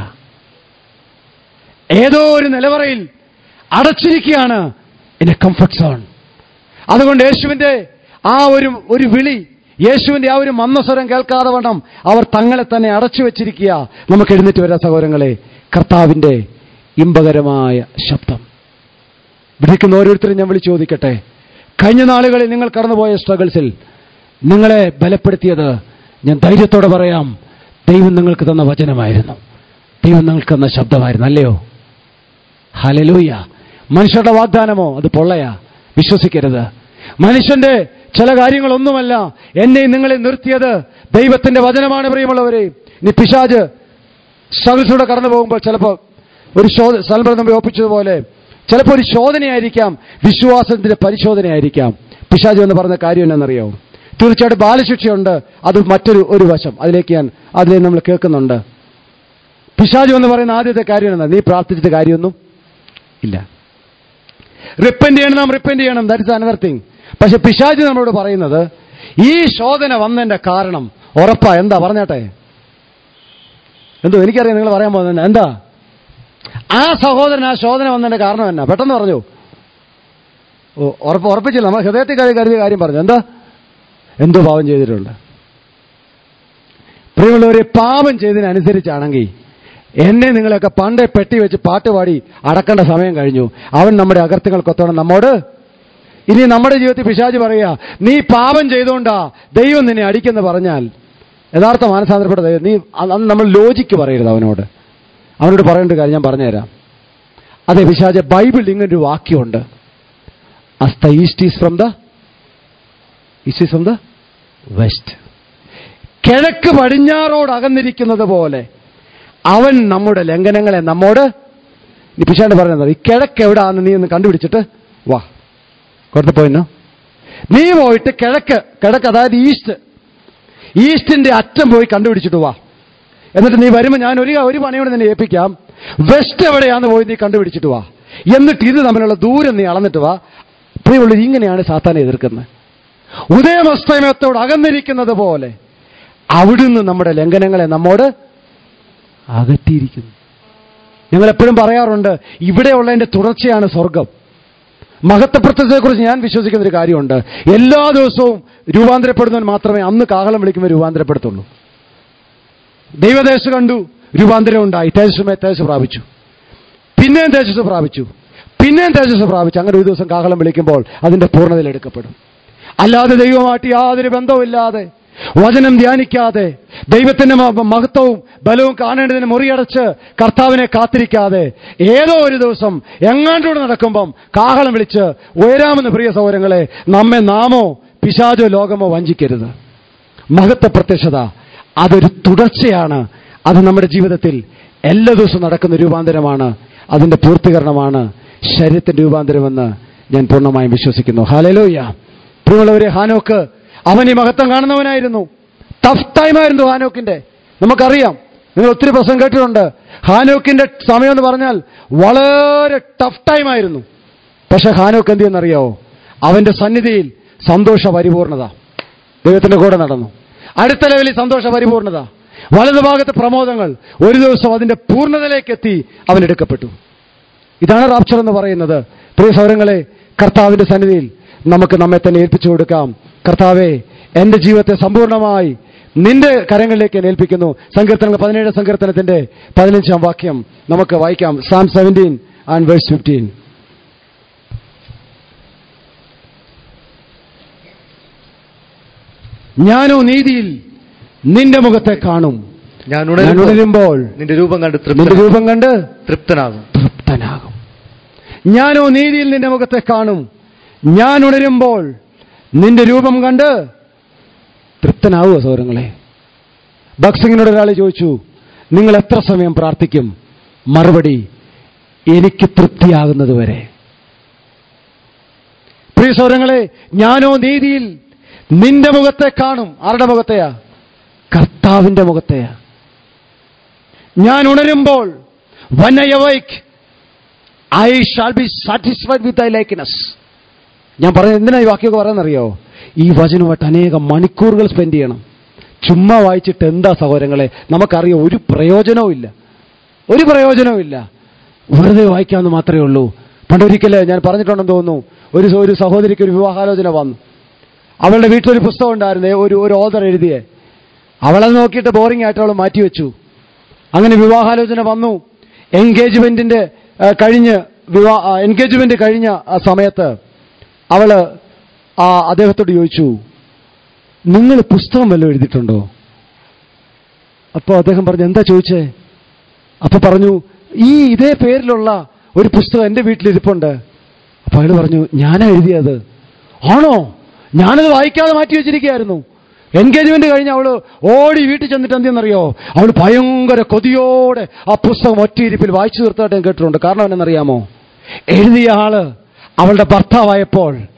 ഏതോ ഒരു നിലവറയിൽ അടച്ചിരിക്കുകയാണ് ഇൻ എ കംഫർട്ട് സോൺ അതുകൊണ്ട് യേശുവിന്റെ ആ ഒരു ഒരു വിളി യേശുവിന്റെ ആ ഒരു മന്ദസ്വരം കേൾക്കാതെ വണ്ണം അവർ തങ്ങളെ തന്നെ അടച്ചു വെച്ചിരിക്കുക നമുക്ക് എഴുന്നേറ്റ് വരാം സഹോദരങ്ങളെ കർത്താവിന്റെ ഇമ്പകരമായ ശബ്ദം വിളിക്കുന്ന ഓരോരുത്തരും ഞാൻ വിളിച്ചു ചോദിക്കട്ടെ കഴിഞ്ഞ നാളുകളിൽ നിങ്ങൾ കടന്നുപോയ സ്ട്രഗിൾസിൽ നിങ്ങളെ ബലപ്പെടുത്തിയത് ഞാൻ ധൈര്യത്തോടെ പറയാം ദൈവം നിങ്ങൾക്ക് തന്ന വചനമായിരുന്നു ദൈവം നിങ്ങൾക്ക് തന്ന ശബ്ദമായിരുന്നു അല്ലയോ ഹലലൂയ മനുഷ്യരുടെ വാഗ്ദാനമോ അത് പൊള്ളയാ വിശ്വസിക്കരുത് മനുഷ്യന്റെ ചില കാര്യങ്ങളൊന്നുമല്ല എന്നെ നിങ്ങളെ നിർത്തിയത് ദൈവത്തിന്റെ വചനമാണ് പ്രിയമുള്ളവരെ ഇനി പിശാജ് സ്ട്രഗിൾസിലൂടെ കടന്നു പോകുമ്പോൾ ചിലപ്പോൾ ഒരു ശോധ സൽബ്രതം ഒപ്പിച്ചതുപോലെ ചിലപ്പോൾ ഒരു ശോധനയായിരിക്കാം വിശ്വാസത്തിന്റെ പരിശോധനയായിരിക്കാം പിശാജ് എന്ന് പറഞ്ഞ കാര്യം എന്നറിയാവും തീർച്ചയായിട്ടും ബാലശിക്ഷയുണ്ട് അത് മറ്റൊരു ഒരു വശം അതിലേക്ക് ഞാൻ അതിലേക്ക് നമ്മൾ കേൾക്കുന്നുണ്ട് പിശാജ് എന്ന് പറയുന്ന ആദ്യത്തെ കാര്യം എന്താ നീ പ്രാർത്ഥിച്ചിട്ട് കാര്യമൊന്നും ഇല്ല റിപ്പൻഡ് ചെയ്യണം നാം റിപ്പൻഡ് ചെയ്യണം ദാറ്റ് ഇസ് അനദർ തിങ് പക്ഷെ പിശാജ് നമ്മളോട് പറയുന്നത് ഈ ശോധന വന്നതിന്റെ കാരണം ഉറപ്പാ എന്താ പറഞ്ഞാട്ടെ എന്തോ എനിക്കറിയാം നിങ്ങൾ പറയാൻ പോകുന്നത് എന്താ ആ സഹോദരൻ ആ ശോധന വന്നതിന്റെ കാരണം എന്നാ പെട്ടെന്ന് പറഞ്ഞു ഓ ഉറപ്പ് ഉറപ്പിച്ചില്ല നമ്മൾ ഹൃദയത്തിൽ കരുതി കരുതിയ കാര്യം പറഞ്ഞു എന്താ എന്തോ പാപം ചെയ്തിട്ടുണ്ട് പ്രിയമുള്ളവരെ പാപം ചെയ്തതിനനുസരിച്ചാണെങ്കിൽ എന്നെ നിങ്ങളെയൊക്കെ പണ്ടേ പെട്ടി വെച്ച് പാട്ട് പാടി അടക്കേണ്ട സമയം കഴിഞ്ഞു അവൻ നമ്മുടെ അകർത്തുകൾ കൊത്തോണം നമ്മോട് ഇനി നമ്മുടെ ജീവിതത്തിൽ പിശാജ് പറയുക നീ പാപം ചെയ്തുകൊണ്ടാ ദൈവം നിന്നെ അടിക്കെന്ന് പറഞ്ഞാൽ യഥാർത്ഥ മാനസാന്തരപ്പെട്ട ദൈവം നീ അന്ന് നമ്മൾ ലോജിക്ക് പറയരുത് അവനോട് അവനോട് പറയേണ്ട ഒരു കാര്യം ഞാൻ പറഞ്ഞുതരാം അതെ പിശാജ് ബൈബിളിൽ ഇങ്ങനൊരു വാക്യമുണ്ട് as the east is from the east is from the west കിഴക്ക് പടിഞ്ഞാറോട് അകന്നിരിക്കുന്നത് പോലെ അവൻ നമ്മുടെ ലംഘനങ്ങളെ നമ്മോട് നീ പിശാണ്ട് പറയുന്നത് ഈ കിഴക്ക് എവിടാന്ന് നീ ഒന്ന് കണ്ടുപിടിച്ചിട്ട് വാ കൊടുത്ത് പോയിന്നോ നീ പോയിട്ട് കിഴക്ക് കിഴക്ക് അതായത് ഈസ്റ്റ് ഈസ്റ്റിന്റെ അറ്റം പോയി കണ്ടുപിടിച്ചിട്ട് വാ എന്നിട്ട് നീ വരുമ്പോൾ ഞാൻ ഒരു ഒരു പണിയോട് നിന്നെ ഏൽപ്പിക്കാം വെസ്റ്റ് എവിടെയാന്ന് പോയി നീ കണ്ടുപിടിച്ചിട്ട് വാ എന്നിട്ട് ഇത് തമ്മിലുള്ള ദൂരം നീ അളന്നിട്ട് വാ പ്രിയമുള്ളത് ഇങ്ങനെയാണ് സാത്താനെ എതിർക്കുന്നത് ഉദയമസ്തമയത്തോട് അകന്നിരിക്കുന്നത് പോലെ അവിടുന്ന് നമ്മുടെ ലംഘനങ്ങളെ നമ്മോട് അകറ്റിയിരിക്കുന്നു ഞങ്ങൾ എപ്പോഴും പറയാറുണ്ട് ഇവിടെയുള്ളതിന്റെ തുടർച്ചയാണ് സ്വർഗം മഹത്വപ്രത്യക്ഷത്തെക്കുറിച്ച് ഞാൻ വിശ്വസിക്കുന്ന ഒരു കാര്യമുണ്ട് എല്ലാ ദിവസവും രൂപാന്തരപ്പെടുന്നവൻ മാത്രമേ അന്ന് കാഹളം വിളിക്കുമ്പോൾ രൂപാന്തരപ്പെടുത്തുള്ളൂ ദൈവദേശം കണ്ടു രൂപാന്തരം ഉണ്ടായി തേജസ്സുമേ തേജസ് പ്രാപിച്ചു പിന്നെയും തേജസ് പ്രാപിച്ചു പിന്നെയും തേജസ് പ്രാപിച്ചു അങ്ങനെ ഒരു ദിവസം കാഹളം വിളിക്കുമ്പോൾ അതിന്റെ പൂർണ്ണതയിൽ എടുക്കപ്പെടും അല്ലാതെ ദൈവമായിട്ട് യാതൊരു ബന്ധവുമില്ലാതെ വചനം ധ്യാനിക്കാതെ ദൈവത്തിന്റെ മ- മഹത്വവും ബലവും കാണേണ്ടതിന് മുറിയടച്ച് കർത്താവിനെ കാത്തിരിക്കാതെ ഏതോ ഒരു ദിവസം എങ്ങാണ്ടൂടെ നടക്കുമ്പം കാഹളം വിളിച്ച് ഉയരാമെന്ന് പ്രിയ സൗരങ്ങളെ നമ്മെ നാമോ പിശാചോ ലോകമോ വഞ്ചിക്കരുത് മഹത്വ പ്രത്യക്ഷത അതൊരു തുടർച്ചയാണ് അത് നമ്മുടെ ജീവിതത്തിൽ എല്ലാ ദിവസവും നടക്കുന്ന രൂപാന്തരമാണ് അതിന്റെ പൂർത്തീകരണമാണ് ശരീരത്തിന്റെ രൂപാന്തരമെന്ന് ഞാൻ പൂർണ്ണമായും വിശ്വസിക്കുന്നു ഹാലലോയ്യ പ്രിയമുള്ളവരെ ഹാനോക്ക് അവൻ ഈ മഹത്വം കാണുന്നവനായിരുന്നു ടഫ് ടൈമായിരുന്നു ഹാനോക്കിന്റെ നമുക്കറിയാം നിങ്ങൾ ഒത്തിരി പ്രശ്നം കേട്ടിട്ടുണ്ട് ഹാനോക്കിന്റെ സമയം എന്ന് പറഞ്ഞാൽ വളരെ ടഫ് ടൈമായിരുന്നു പക്ഷെ ഹാനോക്ക് എന്ത് ചെയ്യുന്നറിയാവോ അവന്റെ സന്നിധിയിൽ സന്തോഷ പരിപൂർണത ദൈവത്തിന്റെ കൂടെ നടന്നു അടുത്ത ലെവലിൽ സന്തോഷ പരിപൂർണത വലതുഭാഗത്തെ പ്രമോദങ്ങൾ ഒരു ദിവസം അതിന്റെ പൂർണ്ണതയിലേക്ക് എത്തി അവൻ എടുക്കപ്പെട്ടു ഇതാണ് റാപ്ചർ എന്ന് പറയുന്നത് പ്രിയ സൗരങ്ങളെ കർത്താവിന്റെ സന്നിധിയിൽ നമുക്ക് നമ്മെ തന്നെ ഏൽപ്പിച്ചു കൊടുക്കാം കർത്താവെ എന്റെ ജീവിതത്തെ സമ്പൂർണ്ണമായി നിന്റെ കരങ്ങളിലേക്ക് ഞാൻ ഏൽപ്പിക്കുന്നു സങ്കീർത്തനങ്ങൾ പതിനേഴ് സങ്കീർത്തനത്തിന്റെ പതിനഞ്ചാം വാക്യം നമുക്ക് വായിക്കാം Psalm seventeen and verse fifteen ഞാനോ നീതിയിൽ നിന്റെ മുഖത്തെ കാണും ഞാൻ ഞാൻ ഉണരുമ്പോൾ ഉണരുമ്പോൾ നിന്റെ രൂപം കണ്ട് നിന്റെ തൃപ്തനാകും. രൂപം കണ്ട് തൃപ്തനാകും തൃപ്തനാകും ഞാനോ നീതിയിൽ നിന്റെ മുഖത്തെ കാണും ഞാൻ ഉണരുമ്പോൾ നിന്റെ രൂപം കണ്ട് തൃപ്തനാവുക സൗരങ്ങളെ ബക്സിങ്ങിനോട് ഒരാൾ ചോദിച്ചു നിങ്ങൾ എത്ര സമയം പ്രാർത്ഥിക്കും മറുപടി എനിക്ക് തൃപ്തിയാകുന്നത് വരെ പ്രിയ സൗരങ്ങളെ ഞാനോ നീതിയിൽ നിന്റെ മുഖത്തെ കാണും ആരുടെ മുഖത്തെയാ കർത്താവിന്റെ മുഖത്തെയാ ഞാൻ ഉണരുമ്പോൾ when I awake I shall be satisfied with I likeness ഞാൻ പറഞ്ഞത് എന്തിനാ ഈ വാക്യമൊക്കെ പറയാനറിയോ ഈ വചനമായിട്ട് അനേകം മണിക്കൂറുകൾ സ്പെൻഡ് ചെയ്യണം ചുമ്മാ വായിച്ചിട്ട് എന്താ സഹോദരങ്ങളെ നമുക്കറിയാം ഒരു പ്രയോജനവും ഇല്ല ഒരു പ്രയോജനവും ഇല്ല വെറുതെ വായിക്കാമെന്ന് മാത്രമേ ഉള്ളൂ പണ്ടൊരിക്കല് ഞാൻ പറഞ്ഞിട്ടുണ്ടെന്ന് തോന്നുന്നു ഒരു ഒരു സഹോദരിക്ക് ഒരു വിവാഹാലോചന വന്നു അവളുടെ വീട്ടിലൊരു പുസ്തകം ഉണ്ടായിരുന്നേ ഒരു ഒരു ഓദർ എഴുതിയേ അവളത് നോക്കിയിട്ട് ബോറിംഗ് ആയിട്ട് അവൾ മാറ്റിവെച്ചു അങ്ങനെ വിവാഹാലോചന വന്നു എൻഗേജ്മെന്റിന്റെ ആ, കഴിഞ്ഞ് വിവാ എൻഗേജ്മെന്റ് കഴിഞ്ഞ ആ സമയത്ത് അവള് ആ അദ്ദേഹത്തോട് ചോദിച്ചു നിങ്ങൾ പുസ്തകം വല്ലതും എഴുതിയിട്ടുണ്ടോ അപ്പോൾ അദ്ദേഹം പറഞ്ഞു എന്താ ചോദിച്ചേ അപ്പൊ പറഞ്ഞു ഈ ഇതേ പേരിലുള്ള ഒരു പുസ്തകം എൻ്റെ വീട്ടിലിരിപ്പുണ്ട് അപ്പൊ അയാൾ പറഞ്ഞു ഞാനാ എഴുതിയത് ആണോ ഞാനത് വായിക്കാതെ മാറ്റി വെച്ചിരിക്കുകയായിരുന്നു എൻഗേജ്മെന്റ് കഴിഞ്ഞ് അവള് ഓടി വീട്ടിൽ ചെന്നിട്ട് എന്തെന്നറിയോ അവൾ ഭയങ്കര കൊതിയോടെ ആ പുസ്തകം ഒറ്റയിരിപ്പിൽ വായിച്ചു തീർത്തായിട്ട് ഞാൻ കേട്ടിട്ടുണ്ട് കാരണം എന്നറിയാമോ എഴുതിയ ആള് അവളുടെ ഭർത്താവായപ്പോൾ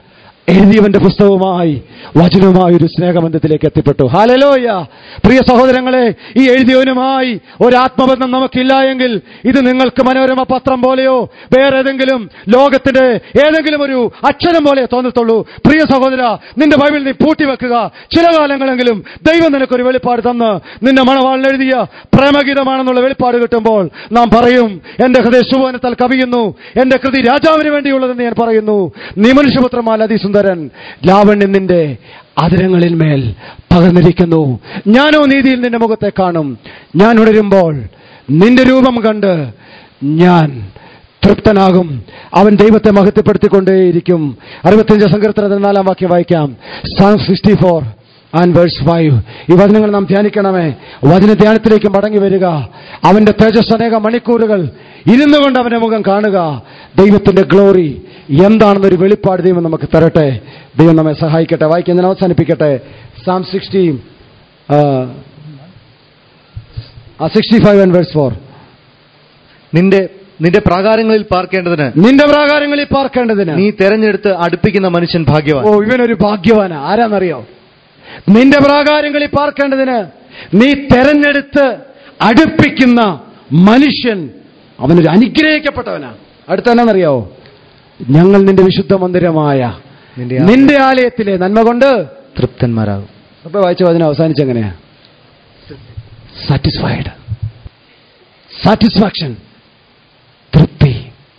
എഴുതിയവന്റെ പുസ്തകവുമായി വചനവുമായി ഒരു സ്നേഹബന്ധത്തിലേക്ക് എത്തിപ്പെട്ടു ഹാലലോയ പ്രിയ സഹോദരങ്ങളെ ഈ എഴുതിയവനുമായി ഒരു ആത്മബന്ധം നമുക്കില്ല എങ്കിൽ ഇത് നിങ്ങൾക്ക് മനോരമ പത്രം പോലെയോ വേറെ ഏതെങ്കിലും ലോകത്തിന്റെ ഏതെങ്കിലും ഒരു അക്ഷരം പോലെ തോന്നത്തുള്ളൂ പ്രിയ സഹോദര നിന്റെ ബൈബിൾ നീ പൂട്ടിവെക്കുക ചില കാലങ്ങളെങ്കിലും ദൈവം നിനക്കൊരു വെളിപ്പാട് തന്ന് നിന്റെ മണവാളിൽ എഴുതിയ പ്രേമഗീതമാണെന്നുള്ള വെളിപ്പാട് കിട്ടുമ്പോൾ നാം പറയും എന്റെ ഹൃദയ ശുഭവനത്താൽ കവിയുന്നു എന്റെ കൃതി രാജാവിന് വേണ്ടിയുള്ളതെന്ന് ഞാൻ പറയുന്നു നീ മനുഷ്യപുത്രമാൽ അതിസുന്ദരൻ ലാവണ്യം നിന്റെ അതിരങ്ങളിൽ മേൽ പകർന്നിരിക്കുന്നു ഞാനോ നീതിയിൽ നിന്റെ മുഖത്തെ കാണും ഞാൻ ഉണരുമ്പോൾ നിന്റെ രൂപം കണ്ട് ഞാൻ തൃപ്തനാകും അവൻ ദൈവത്തെ മഹത്വപ്പെടുത്തിക്കൊണ്ടേയിരിക്കും അറുപത്തിയഞ്ച് സങ്കീർത്തന നാലാം വാക്യം വായിക്കാം Psalm sixty four and verse five ഈ വചനങ്ങൾ നാം ധ്യാനിക്കണമേ വചന ധ്യാനത്തിലേക്ക് മടങ്ങി വരിക അവന്റെ തേജസ് അനേക മണിക്കൂറുകൾ ഇരുന്നു കൊണ്ട് അവന്റെ മുഖം കാണുക ദൈവത്തിന്റെ ഗ്ലോറി എന്താണെന്നൊരു വെളിപ്പാട് ദൈവം നമുക്ക് തരട്ടെ ദൈവം നമ്മെ സഹായിക്കട്ടെ വായിക്കാൻ ഞാൻ അവസാനിപ്പിക്കട്ടെ Psalm sixty sixty five and verse four നിന്റെ നിന്റെ പ്രാകാരങ്ങളിൽ പാർക്കേണ്ടതിന് നിന്റെ പ്രാകാരങ്ങളിൽ പാർക്കേണ്ടതിന് നീ തെരഞ്ഞെടുത്ത് അടുപ്പിക്കുന്ന മനുഷ്യൻ ഭാഗ്യവാൻ ഓ ഇവനൊരു ഭാഗ്യവാനാ ആരാന്നറിയോ നിന്റെ പ്രാകാരങ്ങളിൽ പാർക്കേണ്ടതിന് നീ തെരഞ്ഞെടുത്ത് അടുപ്പിക്കുന്ന മനുഷ്യൻ അവനൊരു അനുഗ്രഹിക്കപ്പെട്ടവനാ അടുത്തന്നെന്നറിയാവോ ഞങ്ങൾ നിന്റെ വിശുദ്ധ മന്ദിരമായ നിന്റെ നിന്റെ ആലയത്തിലെ നന്മ കൊണ്ട് തൃപ്തന്മാരാകും അപ്പൊ വായിച്ച വചനം അവസാനിച്ചെങ്ങനെയാ സാറ്റിസ്ഫൈഡ് സാറ്റിസ്ഫാക്ഷൻ തൃപ്തി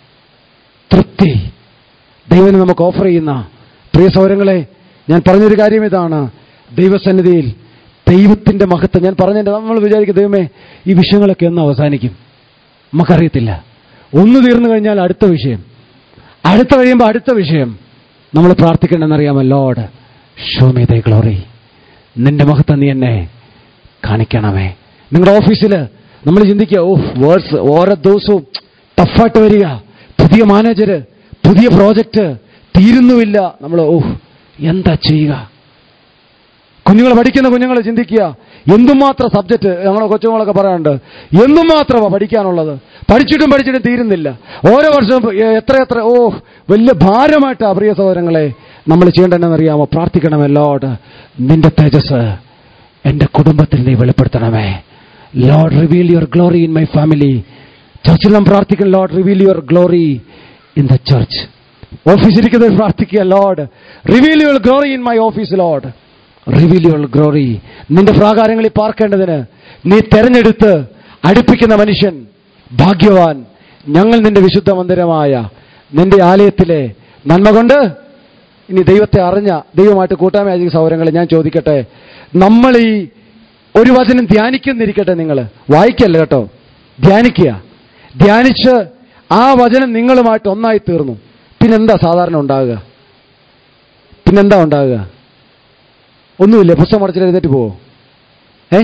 തൃപ്തി ദൈവന് നമുക്ക് ഓഫർ ചെയ്യുന്ന പ്രിയ സൗരങ്ങളെ ഞാൻ പറഞ്ഞൊരു കാര്യം ഇതാണ് ദൈവസന്നിധിയിൽ ദൈവത്തിന്റെ മഹത്വം ഞാൻ പറഞ്ഞതിന്റെ നമ്മൾ വിചാരിക്കും ദൈവമേ ഈ വിഷയങ്ങളൊക്കെ എന്ന് അവസാനിക്കും നമുക്കറിയത്തില്ല ഒന്ന് തീർന്നു കഴിഞ്ഞാൽ അടുത്ത വിഷയം അടുത്ത കഴിയുമ്പോൾ അടുത്ത വിഷയം നമ്മൾ പ്രാർത്ഥിക്കണമെന്നറിയാമോ Lord show me thy glory നിന്റെ മഹത്വം നീ എന്നെ കാണിക്കണമേ നിങ്ങളുടെ ഓഫീസിൽ നമ്മൾ ചിന്തിക്കുക ഓ വേർഡ്സ് ഓരോ ദിവസവും ടഫായിട്ട് വരിക പുതിയ മാനേജർ പുതിയ പ്രോജക്റ്റ് തീരുന്നുമില്ല നമ്മൾ ഓ എന്താ ചെയ്യുക കുഞ്ഞുങ്ങൾ പഠിക്കുന്ന കുഞ്ഞുങ്ങൾ ചിന്തിക്കുക എന്തുമാത്രം സബ്ജക്റ്റ് ഞങ്ങളെ കൊച്ചുങ്ങളൊക്കെ പറയാറുണ്ട് എന്തുമാത്രമാണ് പഠിക്കാനുള്ളത് പഠിച്ചിട്ടും പഠിച്ചിട്ടും തീരുന്നില്ല ഓരോ വർഷവും എത്ര എത്ര ഓ വലിയ ഭാരമായിട്ടാ പ്രിയ സഹോദരങ്ങളെ നമ്മൾ ചെയ്യേണ്ടതെന്നറിയാമോ പ്രാർത്ഥിക്കണം ലോഡ് നിന്റെ തേജസ് എന്റെ കുടുംബത്തിൽ നീ വെളിപ്പെടുത്തണമേ Lord reveal your glory in my family ചർച്ചിൽ നാം പ്രാർത്ഥിക്കണം Lord reveal your glory in the church ഓഫീസിരിക്കുന്നവർ പ്രാർത്ഥിക്കുക Lord reveal your glory in my office Lord reveal your glory നിന്റെ പ്രാകാരങ്ങളിൽ പാർക്കേണ്ടതിന് നീ തെരഞ്ഞെടുത്ത് അടുപ്പിക്കുന്ന മനുഷ്യൻ ഭാഗ്യവാൻ ഞങ്ങൾ നിന്റെ വിശുദ്ധ മന്ദിരമായ നിന്റെ ആലയത്തിലെ നന്മ കൊണ്ട് ഇനി ദൈവത്തെ അറിഞ്ഞ ദൈവമായിട്ട് കൂട്ടാമയാചിക സൗരങ്ങളെ ഞാൻ ചോദിക്കട്ടെ നമ്മൾ ഈ ഒരു വചനം ധ്യാനിക്കുന്നിരിക്കട്ടെ നിങ്ങൾ വായിക്കല്ല കേട്ടോ ധ്യാനിക്കുക ധ്യാനിച്ച് ആ വചനം നിങ്ങളുമായിട്ട് ഒന്നായി തീർന്നു പിന്നെന്താ സാധാരണ ഉണ്ടാകുക പിന്നെന്താ ഉണ്ടാകുക ഒന്നുമില്ല പുസ്തകം അടച്ചിട്ട് എഴുന്നേറ്റ് പോവോ ഏ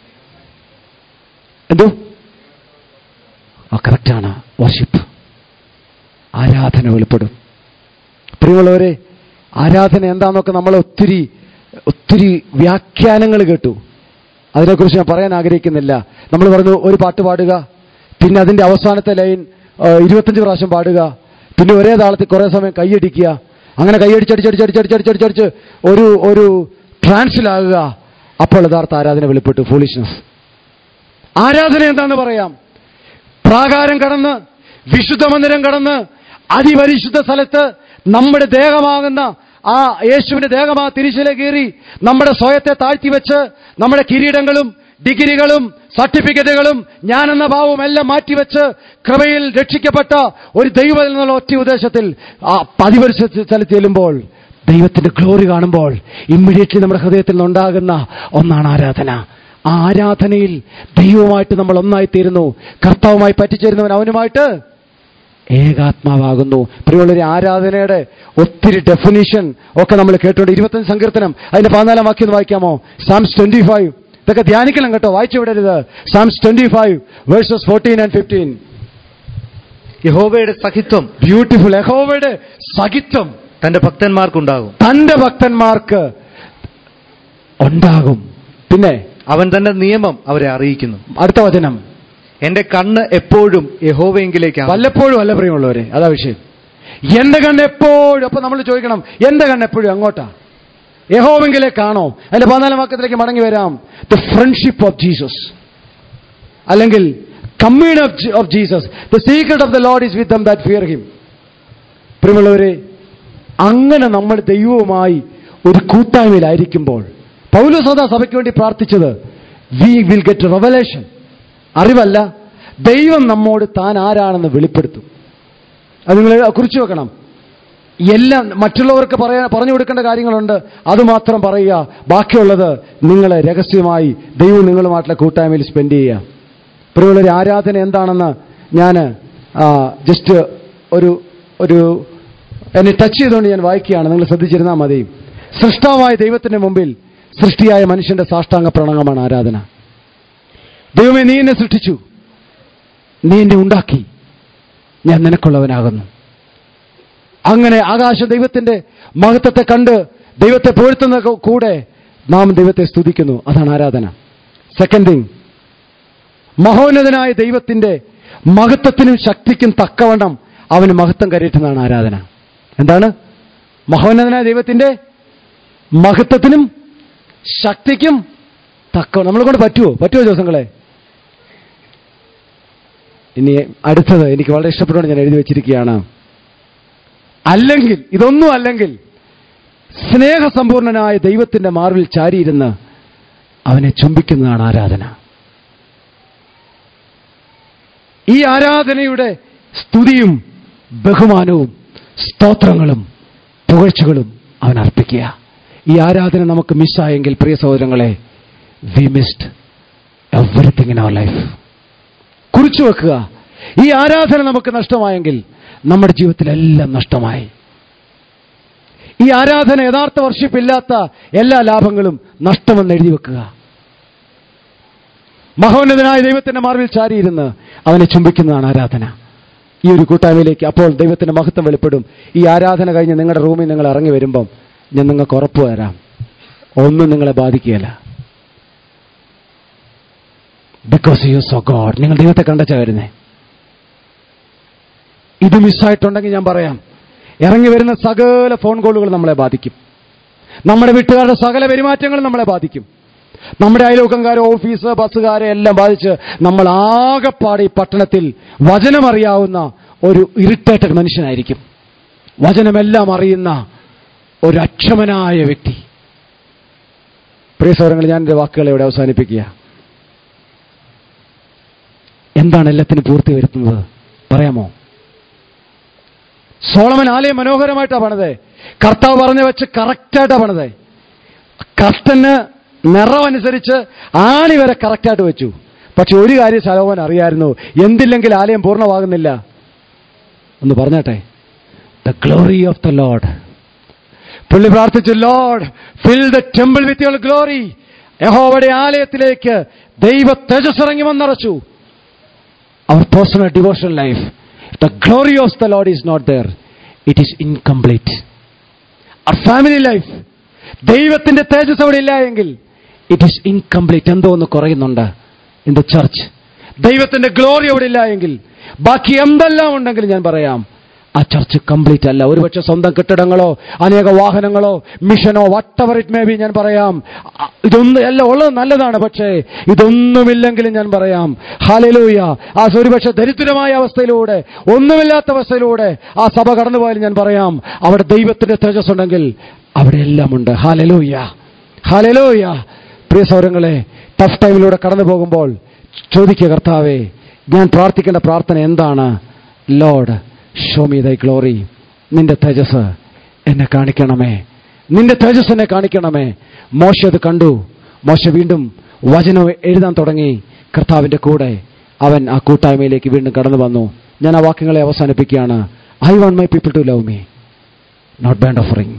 എന്തോ ആ കറക്റ്റാണ് വർഷിപ്പ് ആരാധന വെളിപ്പെടും പ്രിയമുള്ളവരെ ആരാധന എന്താണെന്നൊക്കെ നമ്മൾ ഒത്തിരി ഒത്തിരി വ്യാഖ്യാനങ്ങൾ കേട്ടു അതിനെക്കുറിച്ച് ഞാൻ പറയാൻ ആഗ്രഹിക്കുന്നില്ല നമ്മൾ പറഞ്ഞു ഒരു പാട്ട് പാടുക പിന്നെ അതിന്റെ അവസാനത്തെ ലൈൻ ആ, ഇരുപത്തഞ്ച് പ്രാവശ്യം പാടുക പിന്നെ ഒരേ താളത്തിൽ കുറേ സമയം കൈയടിക്കുക അങ്ങനെ കൈയടിച്ചടിച്ചടിച്ചടിച്ചടിച്ചടിച്ചടിച്ച് ഒരു ഒരു ട്രാൻസിലാകുക അപ്പോൾ യഥാർത്ഥ ആരാധന വെളിപ്പെട്ടു ഫൂളിഷ്നസ് ആരാധന എന്താണെന്ന് പറയാം പ്രാകാരം കടന്ന് വിശുദ്ധ മന്ദിരം കടന്ന് അതിപരിശുദ്ധ സ്ഥലത്ത് നമ്മുടെ ദേഹമാകുന്ന ആ യേശുവിന്റെ ദേഹമാ തിരിച്ചിലെ കീറി നമ്മുടെ സ്വയത്തെ താഴ്ത്തി വെച്ച് നമ്മുടെ കിരീടങ്ങളും ഡിഗ്രികളും സർട്ടിഫിക്കറ്റുകളും ഞാനെന്ന ഭാവവും എല്ലാം മാറ്റിവെച്ച് കൃപയിൽ രക്ഷിക്കപ്പെട്ട ഒരു ദൈവം എന്നുള്ള ഒറ്റ ഉദ്ദേശത്തിൽ ആ പതിപരിശുദ്ധ സ്ഥലത്ത് ചെല്ലുമ്പോൾ ദൈവത്തിന്റെ ഗ്ലോറി കാണുമ്പോൾ ഇമ്മീഡിയറ്റ്ലി നമ്മുടെ ഹൃദയത്തിൽ നിന്നുണ്ടാകുന്ന ഒന്നാണ് ആരാധന ആ ആരാധനയിൽ ദൈവവുമായിട്ട് നമ്മൾ ഒന്നായിത്തീരുന്നു കർത്താവുമായി പറ്റിച്ചേരുന്നവൻ അവനുമായിട്ട് ഏകാത്മാവാകുന്നു പ്രിയമുള്ളൊരു ആരാധനയുടെ ഒത്തിരി ഡെഫിനിഷൻ ഒക്കെ നമ്മൾ കേട്ടോണ്ട് ഇരുപത്തഞ്ച് സങ്കീർത്തനം അതിന്റെ പതിനാലാം വാക്യം ഒന്ന് വായിക്കാമോ സാംസ് ട്വന്റി ഫൈവ് ഇതൊക്കെ ധ്യാനിക്കണം കേട്ടോ വായിച്ചു വിടരുത് Psalms twenty five verses fourteen and fifteen യഹോവയുടെ സഹിത്വം ബ്യൂട്ടിഫുൾ യഹോവയുടെ സഹിത്വം തന്റെ ഭക്തന്മാർക്കുണ്ടാകും തന്റെ ഭക്തന്മാർക്ക് ഉണ്ടാകും പിന്നെ അവൻ തന്റെ നിയമം അവരെ അറിയിക്കുന്നു അടുത്ത വചനം എന്റെ കണ്ണ് എപ്പോഴും യഹോവയെങ്കിലേക്കാണ് വല്ലപ്പോഴും അല്ല പ്രിയമുള്ളവരെ അതാ വിഷയം എന്റെ കണ്ണ് എപ്പോഴും അപ്പൊ നമ്മൾ ചോദിക്കണം എന്റെ കണ്ണ് എപ്പോഴും അങ്ങോട്ടാ യഹോവെങ്കിലേക്കാണോ അതിന്റെ പതിനാലാം വാക്യത്തിലേക്ക് മടങ്ങി വരാം ദ ഫ്രണ്ട്ഷിപ്പ് ഓഫ് ജീസസ് അല്ലെങ്കിൽ commune of of Jesus the secret of the Lord is with them that fear him പ്രിയമുള്ളവരെ അങ്ങനെ നമ്മൾ ദൈവവുമായി ഒരു കൂട്ടായ്മയിലായിരിക്കുമ്പോൾ പൗലോസദാ സഭയ്ക്ക് വേണ്ടി പ്രാർത്ഥിച്ചത് വി വിൽ ഗെറ്റ് റെവലേഷൻ അറിവല്ല ദൈവം നമ്മോട് താൻ ആരാണെന്ന് വെളിപ്പെടുത്തും അത് നിങ്ങൾ കുറിച്ച് വെക്കണം എല്ലാം മറ്റുള്ളവർക്ക് പറയാ പറഞ്ഞു കൊടുക്കേണ്ട കാര്യങ്ങളുണ്ട് അത് മാത്രം പറയുക ബാക്കിയുള്ളത് നിങ്ങൾ രഹസ്യമായി ദൈവം നിങ്ങളുമായിട്ടുള്ള കൂട്ടായ്മയിൽ സ്പെൻഡ് ചെയ്യുക പ്രിയമുള്ളൊരു ആരാധന എന്താണെന്ന് ഞാൻ ജസ്റ്റ് ഒരു ഒരു എന്നെ ടച്ച് ചെയ്തുകൊണ്ട് ഞാൻ വായിക്കുകയാണ് നിങ്ങൾ ശ്രദ്ധിച്ചിരുന്നാൽ മതി സൃഷ്ടാവായ ദൈവത്തിന്റെ മുമ്പിൽ സൃഷ്ടിയായ മനുഷ്യന്റെ സാഷ്ടാംഗ പ്രണങ്ങമാണ് ആരാധന ദൈവമേ നീ എന്നെ സൃഷ്ടിച്ചു നീ എന്നെ ഉണ്ടാക്കി ഞാൻ നിനക്കുള്ളവനാകുന്നു അങ്ങനെ ആകാശ ദൈവത്തിന്റെ മഹത്വത്തെ കണ്ട് ദൈവത്തെ പുകഴ്ത്തുന്ന കൂടെ നാം ദൈവത്തെ സ്തുതിക്കുന്നു അതാണ് ആരാധന സെക്കൻഡ് തിങ് മഹോന്നതനായ ദൈവത്തിന്റെ മഹത്വത്തിനും ശക്തിക്കും തക്കവണ്ണം അവന് മഹത്വം കരയറ്റുന്നതാണ് ആരാധന എന്താണ് മഹോന്നതനായ ദൈവത്തിന്റെ മഹത്വത്തിനും ശക്തിക്കും തക്ക നമ്മളെ കൊണ്ട് പറ്റുമോ പറ്റുമോ ദിവസങ്ങളെ ഇനി അടുത്തത് എനിക്ക് വളരെ ഇഷ്ടപ്പെട്ടുകൊണ്ട് ഞാൻ എഴുതി വെച്ചിരിക്കുകയാണ് അല്ലെങ്കിൽ ഇതൊന്നും അല്ലെങ്കിൽ സ്നേഹസമ്പൂർണനായ ദൈവത്തിന്റെ മാർവിൽ ചാരിയിരുന്ന് അവനെ ചുംബിക്കുന്നതാണ് ആരാധന ഈ ആരാധനയുടെ സ്തുതിയും ബഹുമാനവും സ്തോത്രങ്ങളും പുകഴ്ചകളും അവൻ അർപ്പിക്കുക ഈ ആരാധന നമുക്ക് മിസ്സായെങ്കിൽ പ്രിയ സഹോദരങ്ങളെ we missed everything in our life കുറിച്ചു വെക്കുക ഈ ആരാധന നമുക്ക് നഷ്ടമായെങ്കിൽ നമ്മുടെ ജീവിതത്തിലെല്ലാം നഷ്ടമായി ഈ ആരാധന യഥാർത്ഥ വർഷിപ്പില്ലാത്ത എല്ലാ ലാഭങ്ങളും നഷ്ടമെന്ന് എഴുതി വെക്കുക മഹോന്നതനായ ദൈവത്തിന്റെ മാർവിൽ ചാരിയിരുന്ന് അവനെ ചുംബിക്കുന്നതാണ് ആരാധന ഈ ഒരു കൂട്ടായ്മയിലേക്ക് അപ്പോൾ ദൈവത്തിന്റെ മഹത്വം വെളിപ്പെടും ഈ ആരാധന കഴിഞ്ഞ് നിങ്ങളുടെ റൂമിൽ നിങ്ങൾ ഇറങ്ങി വരുമ്പം ഞാൻ നിങ്ങൾക്ക് ഉറപ്പ് തരാം ഒന്നും നിങ്ങളെ ബാധിക്കുകയില്ല ബിക്കോസ് യു സോ ഗോഡ് നിങ്ങൾ ദൈവത്തെ കണ്ടച്ച വരുന്നേ ഇത് മിസ്സായിട്ടുണ്ടെങ്കിൽ ഞാൻ പറയാം ഇറങ്ങി വരുന്ന സകല ഫോൺ കോളുകൾ നമ്മളെ ബാധിക്കും നമ്മുടെ വീട്ടുകാരുടെ സകല പെരുമാറ്റങ്ങളും നമ്മളെ ബാധിക്കും നമ്മുടെ അയൽവക്കംകാരെ ഓഫീസ് ബസ്സുകാരെ എല്ലാം ബാധിച്ച് നമ്മൾ ആകെപ്പാടെ ഈ പട്ടണത്തിൽ വചനമറിയാവുന്ന ഒരു ഇറിറ്റേറ്റഡ് മനുഷ്യനായിരിക്കും വചനമെല്ലാം അറിയുന്ന ഒരു അക്ഷമനായ വ്യക്തി പ്രിയ സൗരങ്ങൾ ഞാൻ എൻ്റെ വാക്കുകളെ ഇവിടെ അവസാനിപ്പിക്കുക എന്താണ് എല്ലാത്തിനും പൂർത്തി വരുത്തുന്നത് പറയാമോ സോളമൻ ആലയം മനോഹരമായിട്ടാണ് പണിത് കർത്താവ് പറഞ്ഞ വെച്ച് കറക്റ്റായിട്ടാണ് പണിത് കർട്ടന് നിറമനുസരിച്ച് ആണി വരെ കറക്റ്റായിട്ട് വെച്ചു പക്ഷെ ഒരു കാര്യം സലോമൻ അറിയായിരുന്നു എന്തില്ലെങ്കിൽ ആലയം പൂർണ്ണമാകുന്നില്ല ഒന്ന് പറഞ്ഞാട്ടെ the glory of the Lord പുള്ളി പ്രാർത്ഥിച്ചു Lord fill the temple with your glory യഹോവയുടെ ആലയത്തിലേക്ക് ദൈവ തേജസ് ഇറങ്ങി വന്നറച്ചു our personal devotional life the glory of the Lord is not there it is incomplete our family life ദൈവത്തിന്റെ തേജസ് അവിടെ ഇല്ല എങ്കിൽ ഇറ്റ് ഈസ് ഇൻകംപ്ലീറ്റ് എന്തോ ഒന്ന് കുറയുന്നുണ്ട് ഇൻ ദ ചർച്ച് ദൈവത്തിന്റെ ഗ്ലോറി അവിടെ ഇല്ല എങ്കിൽ ബാക്കി എന്തെല്ലാം ഉണ്ടെങ്കിലും ഞാൻ പറയാം ആ ചർച്ച് കംപ്ലീറ്റ് അല്ല ഒരുപക്ഷെ സ്വന്തം കെട്ടിടങ്ങളോ അനേക വാഹനങ്ങളോ മിഷനോ വട്ടവർ ഇറ്റ് മേ ബി ഞാൻ പറയാം അ- ഇതൊന്നും എല്ലാം ഉള്ളത് നല്ലതാണ് പക്ഷേ ഇതൊന്നുമില്ലെങ്കിലും ഞാൻ പറയാം ഹാലലൂയ ആ ഒരുപക്ഷെ ദരിദ്രമായ അവസ്ഥയിലൂടെ ഒന്നുമില്ലാത്ത അവസ്ഥയിലൂടെ ആ സഭ കടന്നുപോയാലും ഞാൻ പറയാം അവിടെ ദൈവത്തിന്റെ തേജസ് ഉണ്ടെങ്കിൽ അവിടെ എല്ലാം ഉണ്ട് ഹാലലൂയ ഹാലലൂയ പ്രിയ സൗരങ്ങളെ ടഫ് ടൈമിലൂടെ കടന്നു പോകുമ്പോൾ ചോദിക്കുക കർത്താവേ ഞാൻ പ്രാർത്ഥിക്കേണ്ട പ്രാർത്ഥന എന്താണ് Lord show me thy glory നിന്റെ തേജസ് എന്നെ കാണിക്കണമേ നിന്റെ തേജസ് എന്നെ കാണിക്കണമേ മോശ അത് കണ്ടു മോശ വീണ്ടും വചനം എഴുതാൻ തുടങ്ങി കർത്താവിന്റെ കൂടെ അവൻ ആ കൂട്ടായ്മയിലേക്ക് വീണ്ടും കടന്നു വന്നു ഞാൻ ആ വാക്യങ്ങളെ അവസാനിപ്പിക്കുകയാണ് I want my people to love me not burnt offering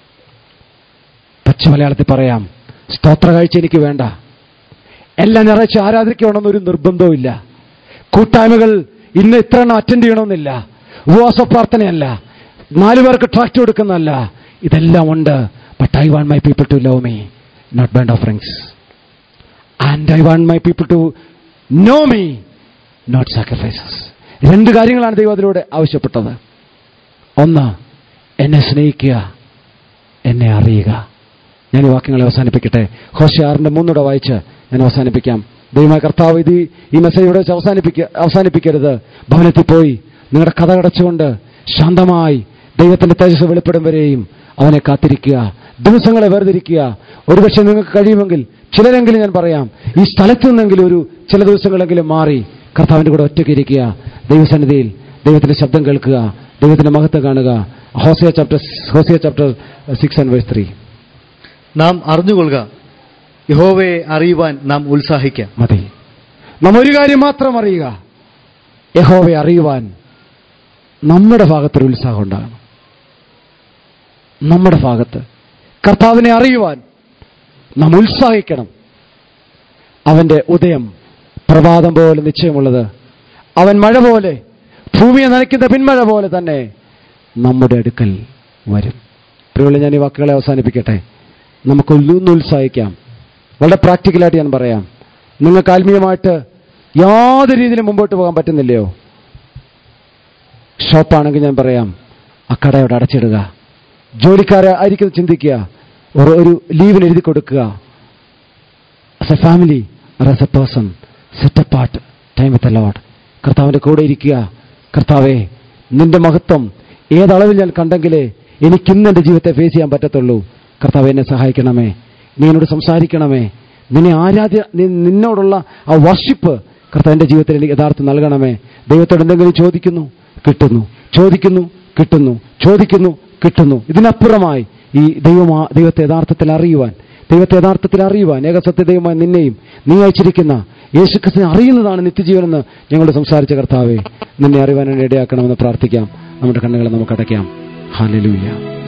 പച്ച മലയാളത്തിൽ പറയാം സ്തോത്ര കാഴ്ച എനിക്ക് വേണ്ട എല്ലാം നിറച്ച് ആരാധിക്കണമെന്നൊരു നിർബന്ധവുമില്ല കൂട്ടായ്മകൾ ഇന്ന് ഇത്ര എണ്ണം അറ്റൻഡ് ചെയ്യണമെന്നില്ല ഉപവാസ പ്രാർത്ഥനയല്ല നാലു പേർക്ക് ട്രാക്ട് കൊടുക്കുന്നതല്ല ഇതെല്ലാം ഉണ്ട് but I want my people to love me not burnt offerings and I want my people to know me not sacrifices രണ്ട് കാര്യങ്ങളാണ് ദൈവം അതിലൂടെ ആവശ്യപ്പെട്ടത് ഒന്ന് എന്നെ സ്നേഹിക്കുക എന്നെ അറിയുക ഞാൻ ഈ വാക്യങ്ങളെ അവസാനിപ്പിക്കട്ടെ ഹോശ ആറിന്റെ മൂന്നൂടെ വായിച്ച് ഞാൻ അവസാനിപ്പിക്കാം ദൈവമായ കർത്താവ് ഇത് ഈ മെസ്സേജ് ഇവിടെ വെച്ച് അവസാനിപ്പിക്ക അവസാനിപ്പിക്കരുത് ഭവനത്തിൽ പോയി നിങ്ങളുടെ കഥ കടച്ചുകൊണ്ട് ശാന്തമായി ദൈവത്തിന്റെ തേജസ് വെളിപ്പെടും വരെയും അവനെ കാത്തിരിക്കുക ദിവസങ്ങളെ വേർതിരിക്കുക ഒരുപക്ഷെ നിങ്ങൾക്ക് കഴിയുമെങ്കിൽ ചിലരെങ്കിലും ഞാൻ പറയാം ഈ സ്ഥലത്തു നിന്നെങ്കിലും ഒരു ചില ദിവസങ്ങളെങ്കിലും മാറി കർത്താവിന്റെ കൂടെ ഒറ്റയ്ക്ക് ഇരിക്കുക ദൈവസന്നിധിയിൽ ദൈവത്തിന്റെ ശബ്ദം കേൾക്കുക ദൈവത്തിന്റെ മഹത്വം കാണുക Hosea chapter Hosea chapter six and verse three നാം അറിഞ്ഞുകൊള്ളുക യഹോവയെ അറിയുവാൻ നാം ഉത്സാഹിക്കാം മതി നാം ഒരു കാര്യം മാത്രം അറിയുക യഹോവയെ അറിയുവാൻ നമ്മുടെ ഭാഗത്തൊരു ഉത്സാഹം ഉണ്ടാകണം നമ്മുടെ ഭാഗത്ത് കർത്താവിനെ അറിയുവാൻ നാം ഉത്സാഹിക്കണം അവന്റെ ഉദയം പ്രഭാതം പോലെ നിശ്ചയമുള്ളത് അവൻ മഴ പോലെ ഭൂമിയെ നനയ്ക്കുന്ന പിന്മഴ പോലെ തന്നെ നമ്മുടെ അടുക്കൽ വരും പ്രിയമുള്ള ഞാൻ ഈ വാക്കുകളെ അവസാനിപ്പിക്കട്ടെ നമുക്ക് ഒന്ന് ഉത്സാഹിക്കാം വളരെ പ്രാക്ടിക്കലായിട്ട് ഞാൻ പറയാം നിങ്ങൾക്ക് ആത്മീയമായിട്ട് യാതൊരു രീതിയിലും മുമ്പോട്ട് പോകാൻ പറ്റുന്നില്ലയോ ഷോപ്പാണെങ്കിൽ ഞാൻ പറയാം ആ കടയോട് അടച്ചിടുക ജോലിക്കാരെ ആയിരിക്കും ചിന്തിക്കുക ഒരു ഒരു ലീവിന് എഴുതി കൊടുക്കുക as a family as a person set apart time with a Lord കർത്താവിൻ്റെ കൂടെ ഇരിക്കുക കർത്താവേ നിന്റെ മഹത്വം ഏതളവിൽ ഞാൻ കണ്ടെങ്കിലേ എനിക്കിന്ന് എൻ്റെ ജീവിതത്തെ ഫേസ് ചെയ്യാൻ പറ്റത്തുള്ളൂ കർത്താവ് എന്നെ സഹായിക്കണമേ നീ എന്നോട് സംസാരിക്കണമേ നിന്നെ ആരാധ്യ നി- നിന്നോടുള്ള ആ വർഷിപ്പ് കർത്താവിൻ്റെ ജീവിതത്തിൽ എനിക്ക് യഥാർത്ഥം നൽകണമേ ദൈവത്തോട് എന്തെങ്കിലും ചോദിക്കുന്നു കിട്ടുന്നു ചോദിക്കുന്നു കിട്ടുന്നു ചോദിക്കുന്നു കിട്ടുന്നു ഇതിനപ്പുറമായി ഈ ദൈവമാ ദൈവത്തെ യഥാർത്ഥത്തിൽ അറിയുവാൻ ദൈവത്തെ യഥാർത്ഥത്തിൽ അറിയുവാൻ ഏകസത്യ ദൈവമായി നിന്നെയും നീ അയച്ചിരിക്കുന്ന യേശുക്രിസ്തുവിനെ അറിയുന്നതാണ് നിത്യജീവനെന്ന് ഞങ്ങളോട് സംസാരിച്ച കർത്താവെ നിന്നെ അറിയുവാൻ ഇടയാക്കണമെന്ന് പ്രാർത്ഥിക്കാം നമ്മുടെ കണ്ണുകളെ നമുക്ക് അടയ്ക്കാം ഹാലലൂയ്യ